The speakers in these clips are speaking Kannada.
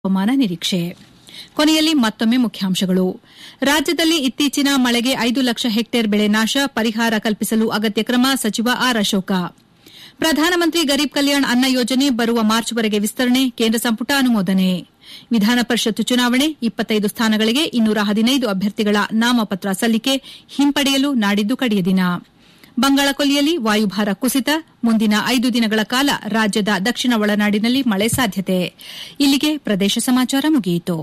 ಹವಾಮಾನ ನಿರೀಕ್ಷೆ ಕೊನೆಯಲ್ಲಿ ಮತ್ತೊಮ್ಮೆ ಮುಖ್ಯಾಂಶಗಳು ರಾಜ್ಯದಲ್ಲಿ ಇತ್ತೀಚಿನ ಮಳೆಗೆ ಐದು ಲಕ್ಷ ಹೆಕ್ಟೇರ್ ಬೆಳೆ ನಾಶ ಪರಿಹಾರ ಕಲ್ಪಿಸಲು ಅಗತ್ಯ ಕ್ರಮ ಸಚಿವ ಆರ್ ಅಶೋಕ ಪ್ರಧಾನಮಂತ್ರಿ ಗರೀಬ್ ಕಲ್ಯಾಣ್ ಅನ್ನ ಯೋಜನೆ ಬರುವ ಮಾರ್ಚ್ವರೆಗೆ ವಿಸ್ತರಣೆ ಕೇಂದ್ರ ಸಂಪುಟ ಅನುಮೋದನೆ ವಿಧಾನ ಪರಿಷತ್ ಚುನಾವಣೆ ಇಪ್ಪತ್ತೈದು ಸ್ಥಾನಗಳಿಗೆ ಇನ್ನೂರ ಹದಿನೈದು ಅಭ್ಯರ್ಥಿಗಳ ನಾಮಪತ್ರ ಸಲ್ಲಿಕೆ ಹಿಂಪಡೆಯಲು ನಾಡಿದ್ದು ಕಡೆಯ ದಿನ ಬಂಗಾಳಕೊಲ್ಲಿಯಲ್ಲಿ ವಾಯುಭಾರ ಕುಸಿತ ಮುಂದಿನ ಐದು ದಿನಗಳ ಕಾಲ ರಾಜ್ಯದ ದಕ್ಷಿಣ ಒಳನಾಡಿನಲ್ಲಿ ಮಳೆ ಸಾಧ್ಯತೆ ಇಲ್ಲಿಗೆ ಪ್ರದೇಶ ಸಮಾಚಾರ ಮುಗಿಯಿತು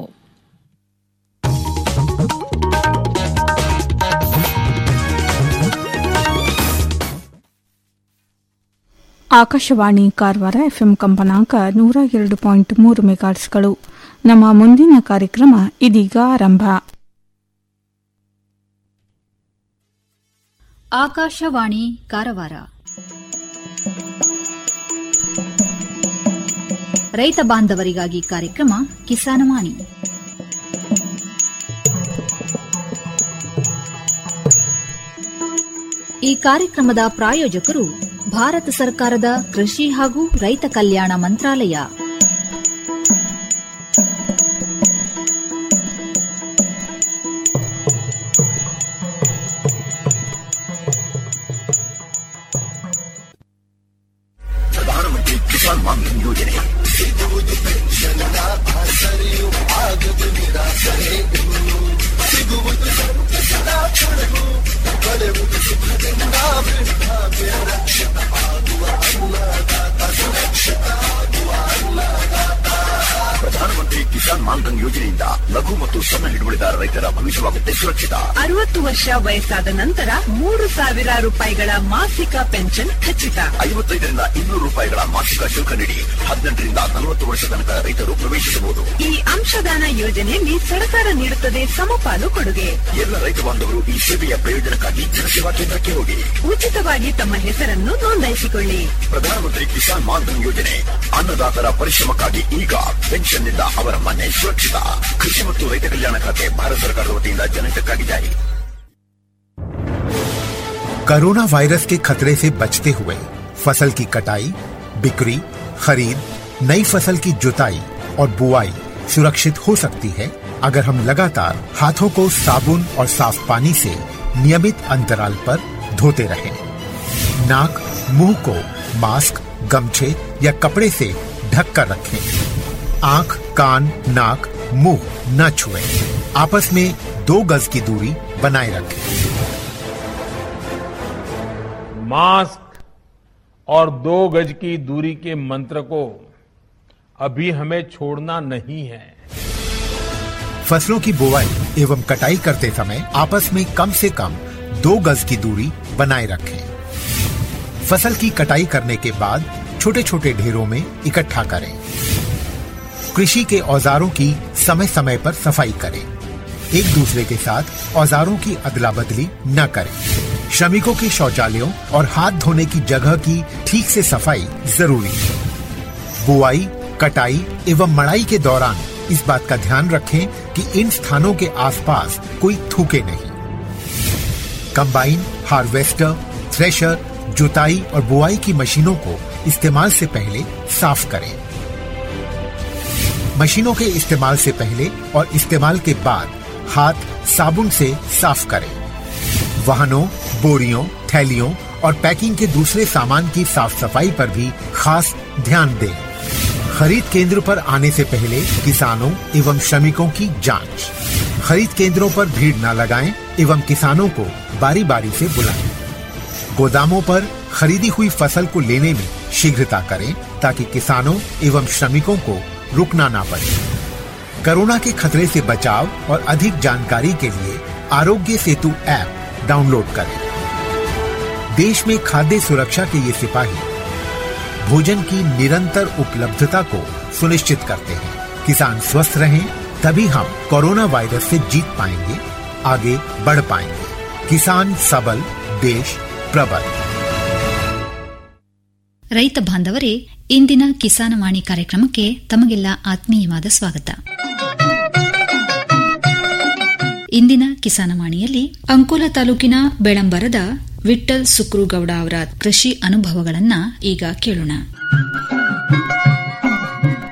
ಆಕಾಶವಾಣಿ ಕಾರವಾರ ಎಫ್ಎಂ ಕಂಪನಾಂಕ ನೂರ ಎರಡು ಪಾಯಿಂಟ್ ಮೂರು ಮೆಗಾಟ್ಸ್ಗಳು ನಮ್ಮ ಮುಂದಿನ ಕಾರ್ಯಕ್ರಮ ಇದೀಗ ಆರಂಭ ಆಕಾಶವಾಣಿ ಕಾರವಾರ ರೈತ ಬಾಂಧವರಿಗಾಗಿ ಕಾರ್ಯಕ್ರಮ ಕಿಸಾನವಾಣಿ ಈ ಕಾರ್ಯಕ್ರಮದ ಪ್ರಾಯೋಜಕರು ಭಾರತ ಸರ್ಕಾರದ ಕೃಷಿ ಹಾಗೂ ರೈತ ಕಲ್ಯಾಣ ಮಂತ್ರಾಲಯ ಪ್ರಧಾನಮಂತ್ರಿ ಕಿಸಾನ್ ಮಾನ್ಧನ್ ಯೋಜನೆ ಪ್ರಧಾನಮಂತ್ರಿ ಕಿಸಾನ್ ಮಾನ್ಧನ್ ಯೋಜನೆಯಿಂದ ಲಘು ಮತ್ತು ಸಣ್ಣ ಹಿಡುವಳಿದಾರ ರೈತರ ಭವಿಷ್ಯವಾಗುತ್ತೆ ಸುರಕ್ಷಿತ ಅರವತ್ತು ವರ್ಷ ವಯಸ್ಸಾದ ನಂತರ ಮೂರು ಸಾವಿರ ರೂಪಾಯಿಗಳ ಮಾಸಿಕ ಪೆನ್ಷನ್ ಖಚಿತ ಐವತ್ತೈದರಿಂದ ಇನ್ನೂರು ರೂಪಾಯಿಗಳ ಮಾಸಿಕ ಶುಲ್ಕ ನೀಡಿ ಹದಿನೆಂಟರಿಂದ ನಲವತ್ತು ವರ್ಷ ತನಕ ರೈತರು ಪ್ರವೇಶಿಸಬಹುದು ಈ ಅಂಶದಾನ ಯೋಜನೆಯಲ್ಲಿ ಸರ್ಕಾರ ನೀಡುತ್ತದೆ ಸಮಪಾಲು ಕೊಡುಗೆ ಎಲ್ಲ ರೈತ ಬಾಂಧವರು ಈ ಸೇವೆಯ ಪ್ರಯೋಜನಕ್ಕಾಗಿ ಜನಸೇವಾ ಕೇಂದ್ರಕ್ಕೆ ಹೋಗಿ ಉಚಿತವಾಗಿ ತಮ್ಮ ಹೆಸರನ್ನು ನೋಂದಾಯಿಸಿಕೊಳ್ಳಿ ಪ್ರಧಾನಮಂತ್ರಿ ಕಿಸಾನ್ ಮಾನ್ಧನ್ ಯೋಜನೆ ಅನ್ನದಾತರ ಪರಿಶ್ರಮಕ್ಕಾಗಿ ಈಗ ಪೆನ್ಷನ್ನಿಂದ ಅವರ ಮನೆ ಸುರಕ್ಷಿತ ಕೃಷಿ ಮತ್ತು ರೈತ ಕಲ್ಯಾಣ ಖಾತೆ ಭಾರತ ಸರ್ಕಾರದ ವತಿಯಿಂದ ಜನಹಿತಕ್ಕಾಗಿ ಜಾರಿ कोरोना वायरस के खतरे से बचते हुए फसल की कटाई बिक्री खरीद नई फसल की जुताई और बुआई सुरक्षित हो सकती है अगर हम लगातार हाथों को साबुन और साफ पानी से नियमित अंतराल पर धोते रहें। नाक मुंह को मास्क गमछे या कपड़े से ढक कर रखें आंख कान नाक मुंह न छुएं। आपस में दो गज की दूरी बनाए रखें मास्क और दो गज की दूरी के मंत्र को अभी हमें छोड़ना नहीं है फसलों की बुवाई एवं कटाई करते समय आपस में कम से कम दो गज की दूरी बनाए रखें फसल की कटाई करने के बाद छोटे छोटे ढेरों में इकट्ठा करें कृषि के औजारों की समय समय पर सफाई करें एक दूसरे के साथ औजारों की अदला बदली न करें श्रमिकों के शौचालयों और हाथ धोने की जगह की ठीक से सफाई जरूरी है बुआई कटाई एवं मड़ाई के दौरान इस बात का ध्यान रखें कि इन स्थानों के आसपास कोई थूके नहीं कंबाइन हार्वेस्टर थ्रेशर जुताई और बुआई की मशीनों को इस्तेमाल से पहले साफ करें मशीनों के इस्तेमाल से पहले और इस्तेमाल के बाद हाथ साबुन से साफ करें वाहनों बोरियों थैलियों और पैकिंग के दूसरे सामान की साफ सफाई पर भी खास ध्यान दें खरीद केंद्र पर आने से पहले किसानों एवं श्रमिकों की जांच खरीद केंद्रों पर भीड़ न लगाएं एवं किसानों को बारी बारी से बुलाएं गोदामों पर खरीदी हुई फसल को लेने में शीघ्रता करें ताकि किसानों एवं श्रमिकों को रुकना ना पड़े कोरोना के खतरे से बचाव और अधिक जानकारी के लिए आरोग्य सेतु ऐप डाउनलोड करें देश में खाद्य सुरक्षा के ये सिपाही भोजन की निरंतर उपलब्धता को सुनिश्चित करते हैं किसान स्वस्थ रहें तभी हम कोरोना वायरस से जीत पाएंगे आगे बढ़ पाएंगे किसान सबल देश प्रबल ರೈತ ಬಾಂಧವರೇ ಇಂದಿನ ಕಿಸಾನವಾಣಿ ಕಾರ್ಯಕ್ರಮಕ್ಕೆ ತಮಗೆಲ್ಲ ಆತ್ಮೀಯವಾದ ಸ್ವಾಗತ ಇಂದಿನ ಕಿಸಾನವಾಣಿಯಲ್ಲಿ ಅಂಕೋಲ ತಾಲೂಕಿನ ಬೆಳಂಬರದ ವಿಠ್ಠಲ್ ಸುಕ್ರುಗೌಡ ಅವರ ಕೃಷಿ ಅನುಭವಗಳನ್ನ ಈಗ ಕೇಳೋಣ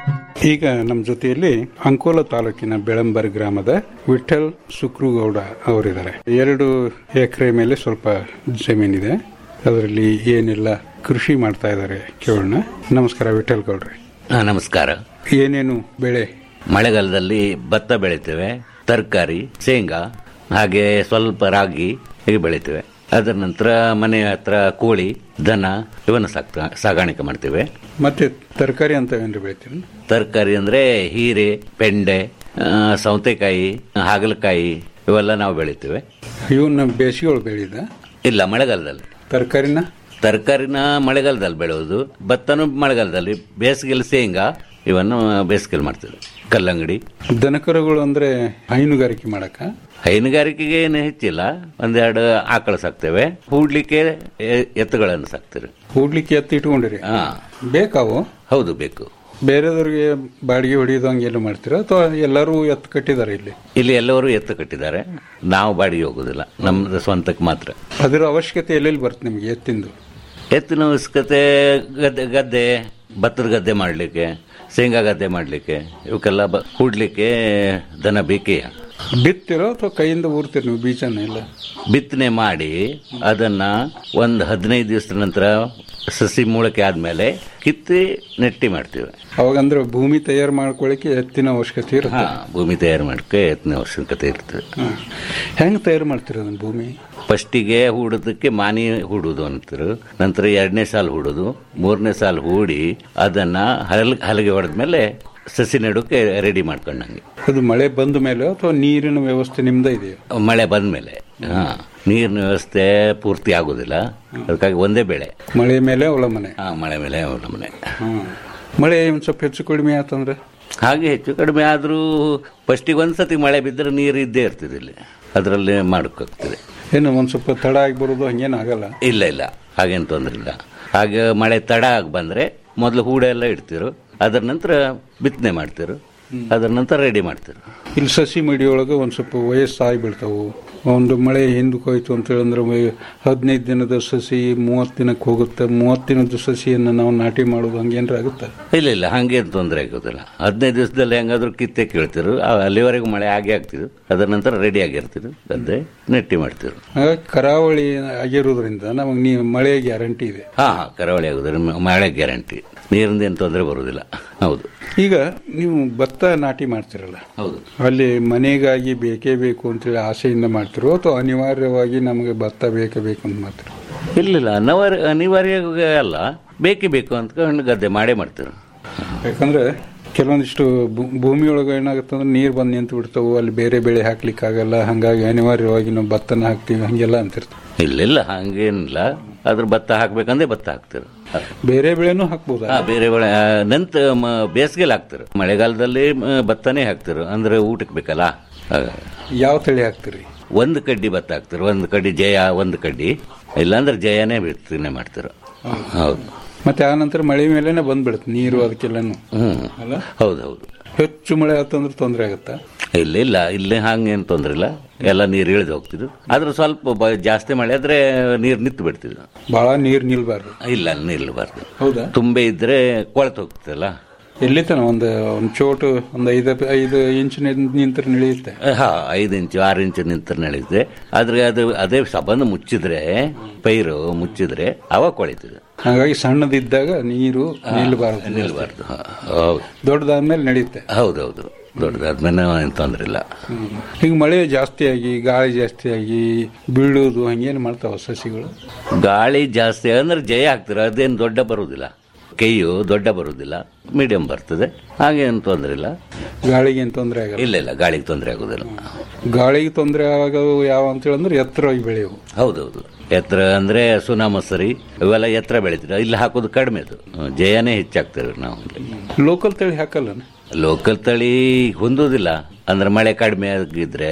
ಈಗ ನಮ್ಮ ಜೊತೆಯಲ್ಲಿ ಅಂಕೋಲ ತಾಲೂಕಿನ ಬೆಳಂಬರ್ ಗ್ರಾಮದ ವಿಠಲ್ ಸುಕ್ರುಗೌಡ ಅವರಿದ್ದಾರೆ ಎರಡು ಎಕರೆ ಮೇಲೆ ಸ್ವಲ್ಪ ಜಮೀನಿದೆ ಅದರಲ್ಲಿ ಏನೆಲ್ಲ ಕೃಷಿ ಮಾಡ್ತಾ ಇದ್ದಾರೆ ಕೇಳೋಣ ನಮಸ್ಕಾರ ವಿಠಲ್ ಗೌಡ್ರೆ ಹಾ, ನಮಸ್ಕಾರ ಏನೇನು ಬೆಳೆ ಮಳೆಗಾಲದಲ್ಲಿ ಭತ್ತ ಬೆಳಿತೇವೆ ತರಕಾರಿ ಶೇಂಗಾ ಹಾಗೆ ಸ್ವಲ್ಪ ರಾಗಿ ಹೀಗೆ ಬೆಳಿತೇವೆ ಅದರ ನಂತರ ಮನೆ ಹತ್ರ ಕೋಳಿ ದನ ಇವನ್ನು ಸಾಕ್ತ ಸಾಗಾಣಿಕೆ ಮಾಡ್ತೇವೆ ಮತ್ತೆ ತರಕಾರಿ ಅಂತ ಏನ್ರಿ ಬೆಳಿತೀರಿ ತರಕಾರಿ ಅಂದ್ರೆ ಹೀರೆ ಪೆಂಡೆ ಆ, ಸೌತೆಕಾಯಿ ಹಾಗಲಕಾಯಿ ಇವೆಲ್ಲ ನಾವು ಬೆಳಿತೇವೆ ಇವನ್ನ ಬೇಸಿಗೆ ಬೆಳೆದ ಇಲ್ಲ ಮಳೆಗಾಲದಲ್ಲಿ ತರಕಾರಿನ ತರಕಾರಿನ ಮಳೆಗಾಲದಲ್ಲಿ ಬೆಳೆಯೋದು ಭತ್ತನೂ ಮಳೆಗಾಲದಲ್ಲಿ ಬೇಸಿಗೆಯಲ್ಲಿ ಶೇಂಗಾ ಇವನ್ನು ಬೇಸಿಗೆಯಲ್ಲಿ ಮಾಡ್ತೇವೆ ಕಲ್ಲಂಗಡಿ ದನಕರುಗಳು ಅಂದ್ರೆ ಹೈನುಗಾರಿಕೆ ಮಾಡಕ ಹೈನುಗಾರಿಕೆಗೆ ಏನು ಹೆಚ್ಚಿಲ್ಲ ಒಂದೆರಡು ಆಕಳ ಸಾಕ್ತೇವೆ ಹೂಡ್ಲಿಕ್ಕೆ ಎ- ಎತ್ತುಗಳನ್ನು ಸಾಕ್ತೇವೆ ಹೂಡ್ಲಿಕ್ಕೆ ಎತ್ತಿ ಇಟ್ಕೊಂಡಿರಿ ಹಾ ಬೇಕಾವು ಹೌದು ಬೇಕು ಬೇರೆದವ್ರಿಗೆ ಬಾಡಿಗೆ ಹೊಡಿಯೋದು ಹಂಗೆಲ್ಲ ಮಾಡ್ತೀರಾ ಅಥವಾ ಎಲ್ಲರೂ ಎತ್ತು ಕಟ್ಟಿದ್ದಾರೆ ಇಲ್ಲಿ ಇಲ್ಲಿ ಎಲ್ಲರೂ ಎತ್ತು ಕಟ್ಟಿದ್ದಾರೆ ನಾವು ಬಾಡಿಗೆ ಹೋಗುದಿಲ್ಲ ನಮ್ದು ಸ್ವಂತಕ್ಕೆ ಮಾತ್ರ ಅದರ ಅವಶ್ಯಕತೆ ಎಲ್ಲೆಲ್ಲಿ ಬರುತ್ತೆ ನಿಮ್ಗೆ ಎತ್ತಿಂದು ಎತ್ತಿನ ಅವಶ್ಯಕತೆ ಗದ್ದೆ ಗದ್ದೆ ಭತ್ತದ ಗದ್ದೆ ಮಾಡಲಿಕ್ಕೆ ಶೇಂಗಾ ಗದ್ದೆ ಮಾಡಲಿಕ್ಕೆ ಇವಕ್ಕೆಲ್ಲ ಬ- ಹೂಡ್ಲಿಕ್ಕೆ ದನ ಬೇಕೇ ಬಿತ್ತಿರೋ ಅಥವಾ ಕೈಯಿಂದ ಊರ್ತೀರಿ ನೀವು ಬೀಜನ ಎಲ್ಲ ಬಿತ್ತನೆ ಮಾಡಿ ಅದನ್ನ ಒಂದು ಹದಿನೈದು ದಿವಸದ ನಂತರ ಸಸಿ ಮೂಳಕೆ ಆದ್ಮೇಲೆ ಕಿತ್ತಿ ನೆಟ್ಟಿ ಮಾಡ್ತೀವಿ ಅವಾಗ ಅಂದ್ರೆ ಭೂಮಿ ತಯಾರು ಮಾಡ್ಕೊಳ್ಳಿಕ್ಕೆ ಎತ್ತಿನ ಅವಶ್ಯಕತೆ ಹಾ ಇರುತ್ತೆ ಭೂಮಿ ತಯಾರು ಮಾಡಕ್ಕೆ ಎತ್ತಿನ ಅವಶ್ಯಕತೆ ಇರ್ತದೆ ಹೆಂಗ್ ತಯಾರು ಮಾಡ್ತೀರ ಅದನ್ನ ಭೂಮಿ ಫಸ್ಟಿಗೆ ಹೂಡೋದಕ್ಕೆ ಮಾನಿ ಹೂಡುದು ಅಂತಾರೆ ನಂತರ ಎರಡನೇ ಸಾಲ ಹೂಡೋದು ಮೂರನೇ ಸಾಲ ಹೂಡಿ ಅದನ್ನ ಹಲ್ ಹಲಗೆ ಹೊಡೆದ್ಮೇಲೆ ಸಸಿ ನೆಡೋಕೆ ರೆಡಿ ಮಾಡ್ಕೊಂಡಂಗೆ ಅದು ಮಳೆ ಬಂದ ಮೇಲೆ ಅಥವಾ ನೀರಿನ ವ್ಯವಸ್ಥೆ ನಿಮ್ದೇ ಇದೆಯಾ ಮಳೆ ಬಂದ್ಮೇಲೆ ಹಾ ನೀರಿನ ವ್ಯವಸ್ಥೆ ಪೂರ್ತಿ ಆಗೋದಿಲ್ಲ ಅದಕ್ಕಾಗಿ ಒಂದೇ ಬೆಳೆ ಮಳೆ ಮೇಲೆ ಅವಲಂಬನೆ ಹಾ ಮಳೆ ಮೇಲೆ ಅವಲಂಬನೆ ಹ್ಮ್. ಮಳೆ ಒಂದ್ ಸ್ವಲ್ಪ ಹೆಚ್ಚು ಕಡಿಮೆ ಆತಂದ್ರೆ ಹಾಗೆ ಹೆಚ್ಚು ಕಡಿಮೆ ಆದರೂ ಫಸ್ಟಿಗೆ ಒಂದ್ಸತಿ ಮಳೆ ಬಿದ್ದರೆ ನೀರು ಇದ್ದೇ ಇರ್ತದೆ ಇಲ್ಲಿ ಅದರಲ್ಲಿ ಮಾಡೋಕ್ಕಾಗ್ತದೆ ಏನು ಒಂದ್ ಸ್ವಲ್ಪ ತಡ ಆಗಿ ಬರೋದು ಹಂಗೇನು ಆಗಲ್ಲ ಇಲ್ಲ ಇಲ್ಲ ಹಾಗೇನು ತೊಂದರೆ ಇಲ್ಲ ಹಾಗೆ ಮಳೆ ತಡ ಆಗಿ ಬಂದರೆ ಮೊದಲು ಹೂಡೆಲ್ಲ ಇಡ್ತಿರು ಅದರ ನಂತರ ಬಿತ್ತನೆ ಮಾಡ್ತಿರು ಅದರ ನಂತರ ರೆಡಿ ಮಾಡ್ತಿರು ಇಲ್ಲಿ ಸಸಿ ಮಡಿಯೊಳಗೆ ಒಂದ್ ಸ್ವಲ್ಪ ವಯಸ್ಸಾಗಿ ಬೀಳ್ತಾವು ಒಂದು ಮಳೆ ಹಿಂದಕ್ಕೆ ಹೋಯ್ತು ಅಂತ ಹೇಳಿದ್ರೆ ಹದಿನೈದು ದಿನದ ಸಸಿ ಮೂವತ್ತು ದಿನಕ್ಕೆ ಹೋಗುತ್ತೆ ಮೂವತ್ತು ದಿನದ ಸಸಿಯನ್ನು ನಾವು ನಾಟಿ ಮಾಡೋದು ಹಂಗೇನ್ರ ಆಗುತ್ತೆ ಇಲ್ಲ ಇಲ್ಲ ಹಾಗೇನು ತೊಂದರೆ ಆಗೋದಿಲ್ಲ ಹದಿನೈದು ದಿವಸದಲ್ಲಿ ಹೆಂಗಾದ್ರೂ ಕಿತ್ತೆ ಕೇಳ್ತಿರು ಆ- ಅಲ್ಲಿವರೆಗೂ ಮಳೆ ಆಗೇ ಆಗ್ತಿದ್ರು ಅದರ ನಂತರ ರೆಡಿ ಆಗಿರ್ತಿರು ಗದ್ದೆ ನೆಟ್ಟಿ ಮಾಡ್ತಿರು ಹಾಗಾಗಿ ಕರಾವಳಿ ಆಗಿರೋದ್ರಿಂದ ನಮಗೆ ನೀ ಮಳೆ ಗ್ಯಾರಂಟಿ ಇದೆ ಹಾ ಹಾ ಕರಾವಳಿ ಆಗೋದ್ರೆ ಮ- ಮಳೆ ಗ್ಯಾರಂಟಿ ನೀರಿಂದ ಏನು ತೊಂದರೆ ಬರೋದಿಲ್ಲ ಹೌದು ಈಗ ನೀವು ಭತ್ತ ನಾಟಿ ಮಾಡ್ತಿರಲ್ಲ ಹೌದು ಅಲ್ಲಿ ಮನೆಗಾಗಿ ಬೇಕೇ ಬೇಕು ಅಂತೇಳಿ ಆಸೆಯಿಂದ ಮಾಡ್ತಿರೋ ಅಥವಾ ಅನಿವಾರ್ಯವಾಗಿ ನಮಗೆ ಭತ್ತ ಬೇಕೇ ಬೇಕು ಅಂತ ಮಾಡ್ತಿರೋ ಇರ್ಲಿಲ್ಲ ಅನಿವಾರ್ಯ ಅನಿವಾರ್ಯ ಅಲ್ಲ ಬೇಕೇ ಬೇಕು ಅಂತ ಗದ್ದೆ ಮಾಡೇ ಮಾಡ್ತಿರು ಯಾಕಂದ್ರೆ ಕೆಲವೊಂದಿಷ್ಟು ಭೂ- ಭೂಮಿಯೊಳಗೆ ಏನಾಗುತ್ತೆ ಅಂದ್ರೆ ನೀರು ಬಂದು ನಿಂತು ಬಿಡ್ತಾವು ಅಲ್ಲಿ ಬೇರೆ ಬೆಳೆ ಹಾಕ್ಲಿಕ್ಕೆ ಆಗಲ್ಲ ಹಂಗಾಗಿ ಅನಿವಾರ್ಯವಾಗಿ ನಾವು ಭತ್ತನ ಹಾಕ್ತೀವಿ ಹಂಗೆಲ್ಲ ಅಂತಿರ್ತೀವಿ ಇಲ್ಲಿಲ್ಲ ಹಂಗೇನಿಲ್ಲ ಅದ್ರ ಭತ್ತ ಹಾಕ್ಬೇಕಂದ್ರೆ ಭತ್ತ ಹಾಕ್ತಿರು ಬೇರೆ ಬೆಳೆನೂ ಹಾಕ್ಬೋದಾ ಹಾ ಬೇರೆ ಬೆಳೆ ಆ, ನಂತರ ಮ- ಬೇಸಿಗೆಲಿ ಹಾಕ್ತಿರು ಮಳೆಗಾಲದಲ್ಲಿ ಮ, ಭತ್ತನೇ ಹಾಕ್ತಿರು ಅಂದ್ರೆ ಊಟಕ್ಕೆ ಬೇಕಲ್ಲ ಹಾಗಾಗಿ. ಯಾವ ತಳಿ ಹಾಕ್ತೀರಿ ಒಂದು ಕಡ್ಡಿ ಭತ್ತ ಹಾಕ್ತಿರು ಒಂದು ಕಡ್ಡಿ ಜಯ ಒಂದು ಕಡ್ಡಿ ಇಲ್ಲಾಂದ್ರೆ ಜಯನೇ ಬಿತ್ತನೆ ಮಾಡ್ತಿರು ಹೌದು ಮತ್ತೆ ಆ ನಂತರ ಮಳೆ ಮೇಲೆನೆ ಬಂದ್ಬಿಡುತ್ತೆ ನೀರು ಅದಕ್ಕೆಲ್ಲನು ಹ್ಮ್ ಅಲ್ಲ ಹೌದು ಹೌದು ಹೆಚ್ಚು ಮಳೆ ಆತಂದ್ರೆ ತೊಂದರೆ ಆಗುತ್ತಾ ಇಲ್ಲ ಇಲ್ಲ ಇಲ್ಲಿ ಹಂಗೇನು ತೊಂದ್ರೆ ಇಲ್ಲ ಎಲ್ಲ ನೀರು ಇಳಿದು ಹೋಗ್ತಿದ್ರು ಆದ್ರೆ ಸ್ವಲ್ಪ ಬ- ಜಾಸ್ತಿ ಮಳೆ ಆದ್ರೆ ನೀರು ನಿಂತು ಬಿಡ್ತಿದ್ರು ಬಹಳ ನೀರು ನಿಲ್ಬಾರ್ದು ಇಲ್ಲ ನಿಲ್ಲಬಾರ್ದು ಹೌದಾ ತುಂಬೆ ಇದ್ರೆ ಕೊಳೆತು ಹೋಗ್ತದಲ್ಲ ಎಲ್ಲಿ ತನ ಒಂದು ಒಂದು ಚೋಟು ಒಂದು ಐದು ಐದು ಇಂಚ್ ನಿಂತರ ನಿಳಿಯುತ್ತೆ ಹಾ ಐದು ಇಂಚು ಆರು ಇಂಚು ನಿಂತ ನಡೆಯುತ್ತೆ ಆದ್ರೆ ಅದು ಅದೇ ಸಂಬಂಧ ಮುಚ್ಚಿದ್ರೆ ಪೈರು ಮುಚ್ಚಿದ್ರೆ ಅವಾಗ ಕೊಳಿತದೆ ಹಾಗಾಗಿ ಸಣ್ಣದಿದ್ದಾಗ ನೀರು ನಿಲ್ಬಾರ್ದು ನಿಲ್ಬಾರ್ದು ಹಾ, ಹೌದು ದೊಡ್ಡದಾದ್ಮೇಲೆ ನಡೆಯುತ್ತೆ ಹೌದೌದು ದೊಡ್ಡದಾದ್ಮೇಲೆ ಏನು ತೊಂದ್ರೆ ಇಲ್ಲ ಈಗ ಮಳೆ ಜಾಸ್ತಿ ಆಗಿ ಗಾಳಿ ಜಾಸ್ತಿ ಆಗಿ ಬೀಳೋದು ಹಂಗೇನು ಮಾಡ್ತಾವ ಸಸಿಗಳು ಗಾಳಿ ಜಾಸ್ತಿ ಅಂದ್ರೆ ಜಯ ಆಗ್ತಾರೆ ಅದೇನು ದೊಡ್ಡ ಬರುವುದಿಲ್ಲ ಕೈಯು ದೊಡ್ಡ ಬರುವುದಿಲ್ಲ ಮೀಡಿಯಂ ಬರ್ತದೆ ಹಾಗೇನು ತೊಂದರೆ ಇಲ್ಲ ಗಾಳಿಗೆ ಏನು ತೊಂದರೆ ಆಗಲ್ಲ ಇಲ್ಲ ಇಲ್ಲ ಗಾಳಿಗೆ ತೊಂದರೆ ಆಗೋದಿಲ್ಲ ಗಾಳಿಗೆ ತೊಂದರೆ ಆಗೋವು ಯಾವ ಅಂತ ಹೇಳಿದ್ರೆ ಎತ್ತರವಾಗಿ ಬೆಳೆಯವು ಹೌದೌದು ಎತ್ತರ ಅಂದ್ರೆ ಸುನಾ ಮಸರಿ ಇವೆಲ್ಲ ಎತ್ತರ ಬೆಳಿತೀವಿ ಇಲ್ಲಿ ಹಾಕೋದು ಕಡಿಮೆ ಅದು ಜಯನೇ ಹೆಚ್ಚಾಗ್ತೇವೆ ನಾವು ಲೋಕಲ್ ತಳಿ ಹಾಕಲ್ಲ ಲೋಕಲ್ ತಳಿ ಹೊಂದೋದಿಲ್ಲ ಅಂದ್ರೆ ಮಳೆ ಕಡಿಮೆ ಆಗಿದ್ರೆ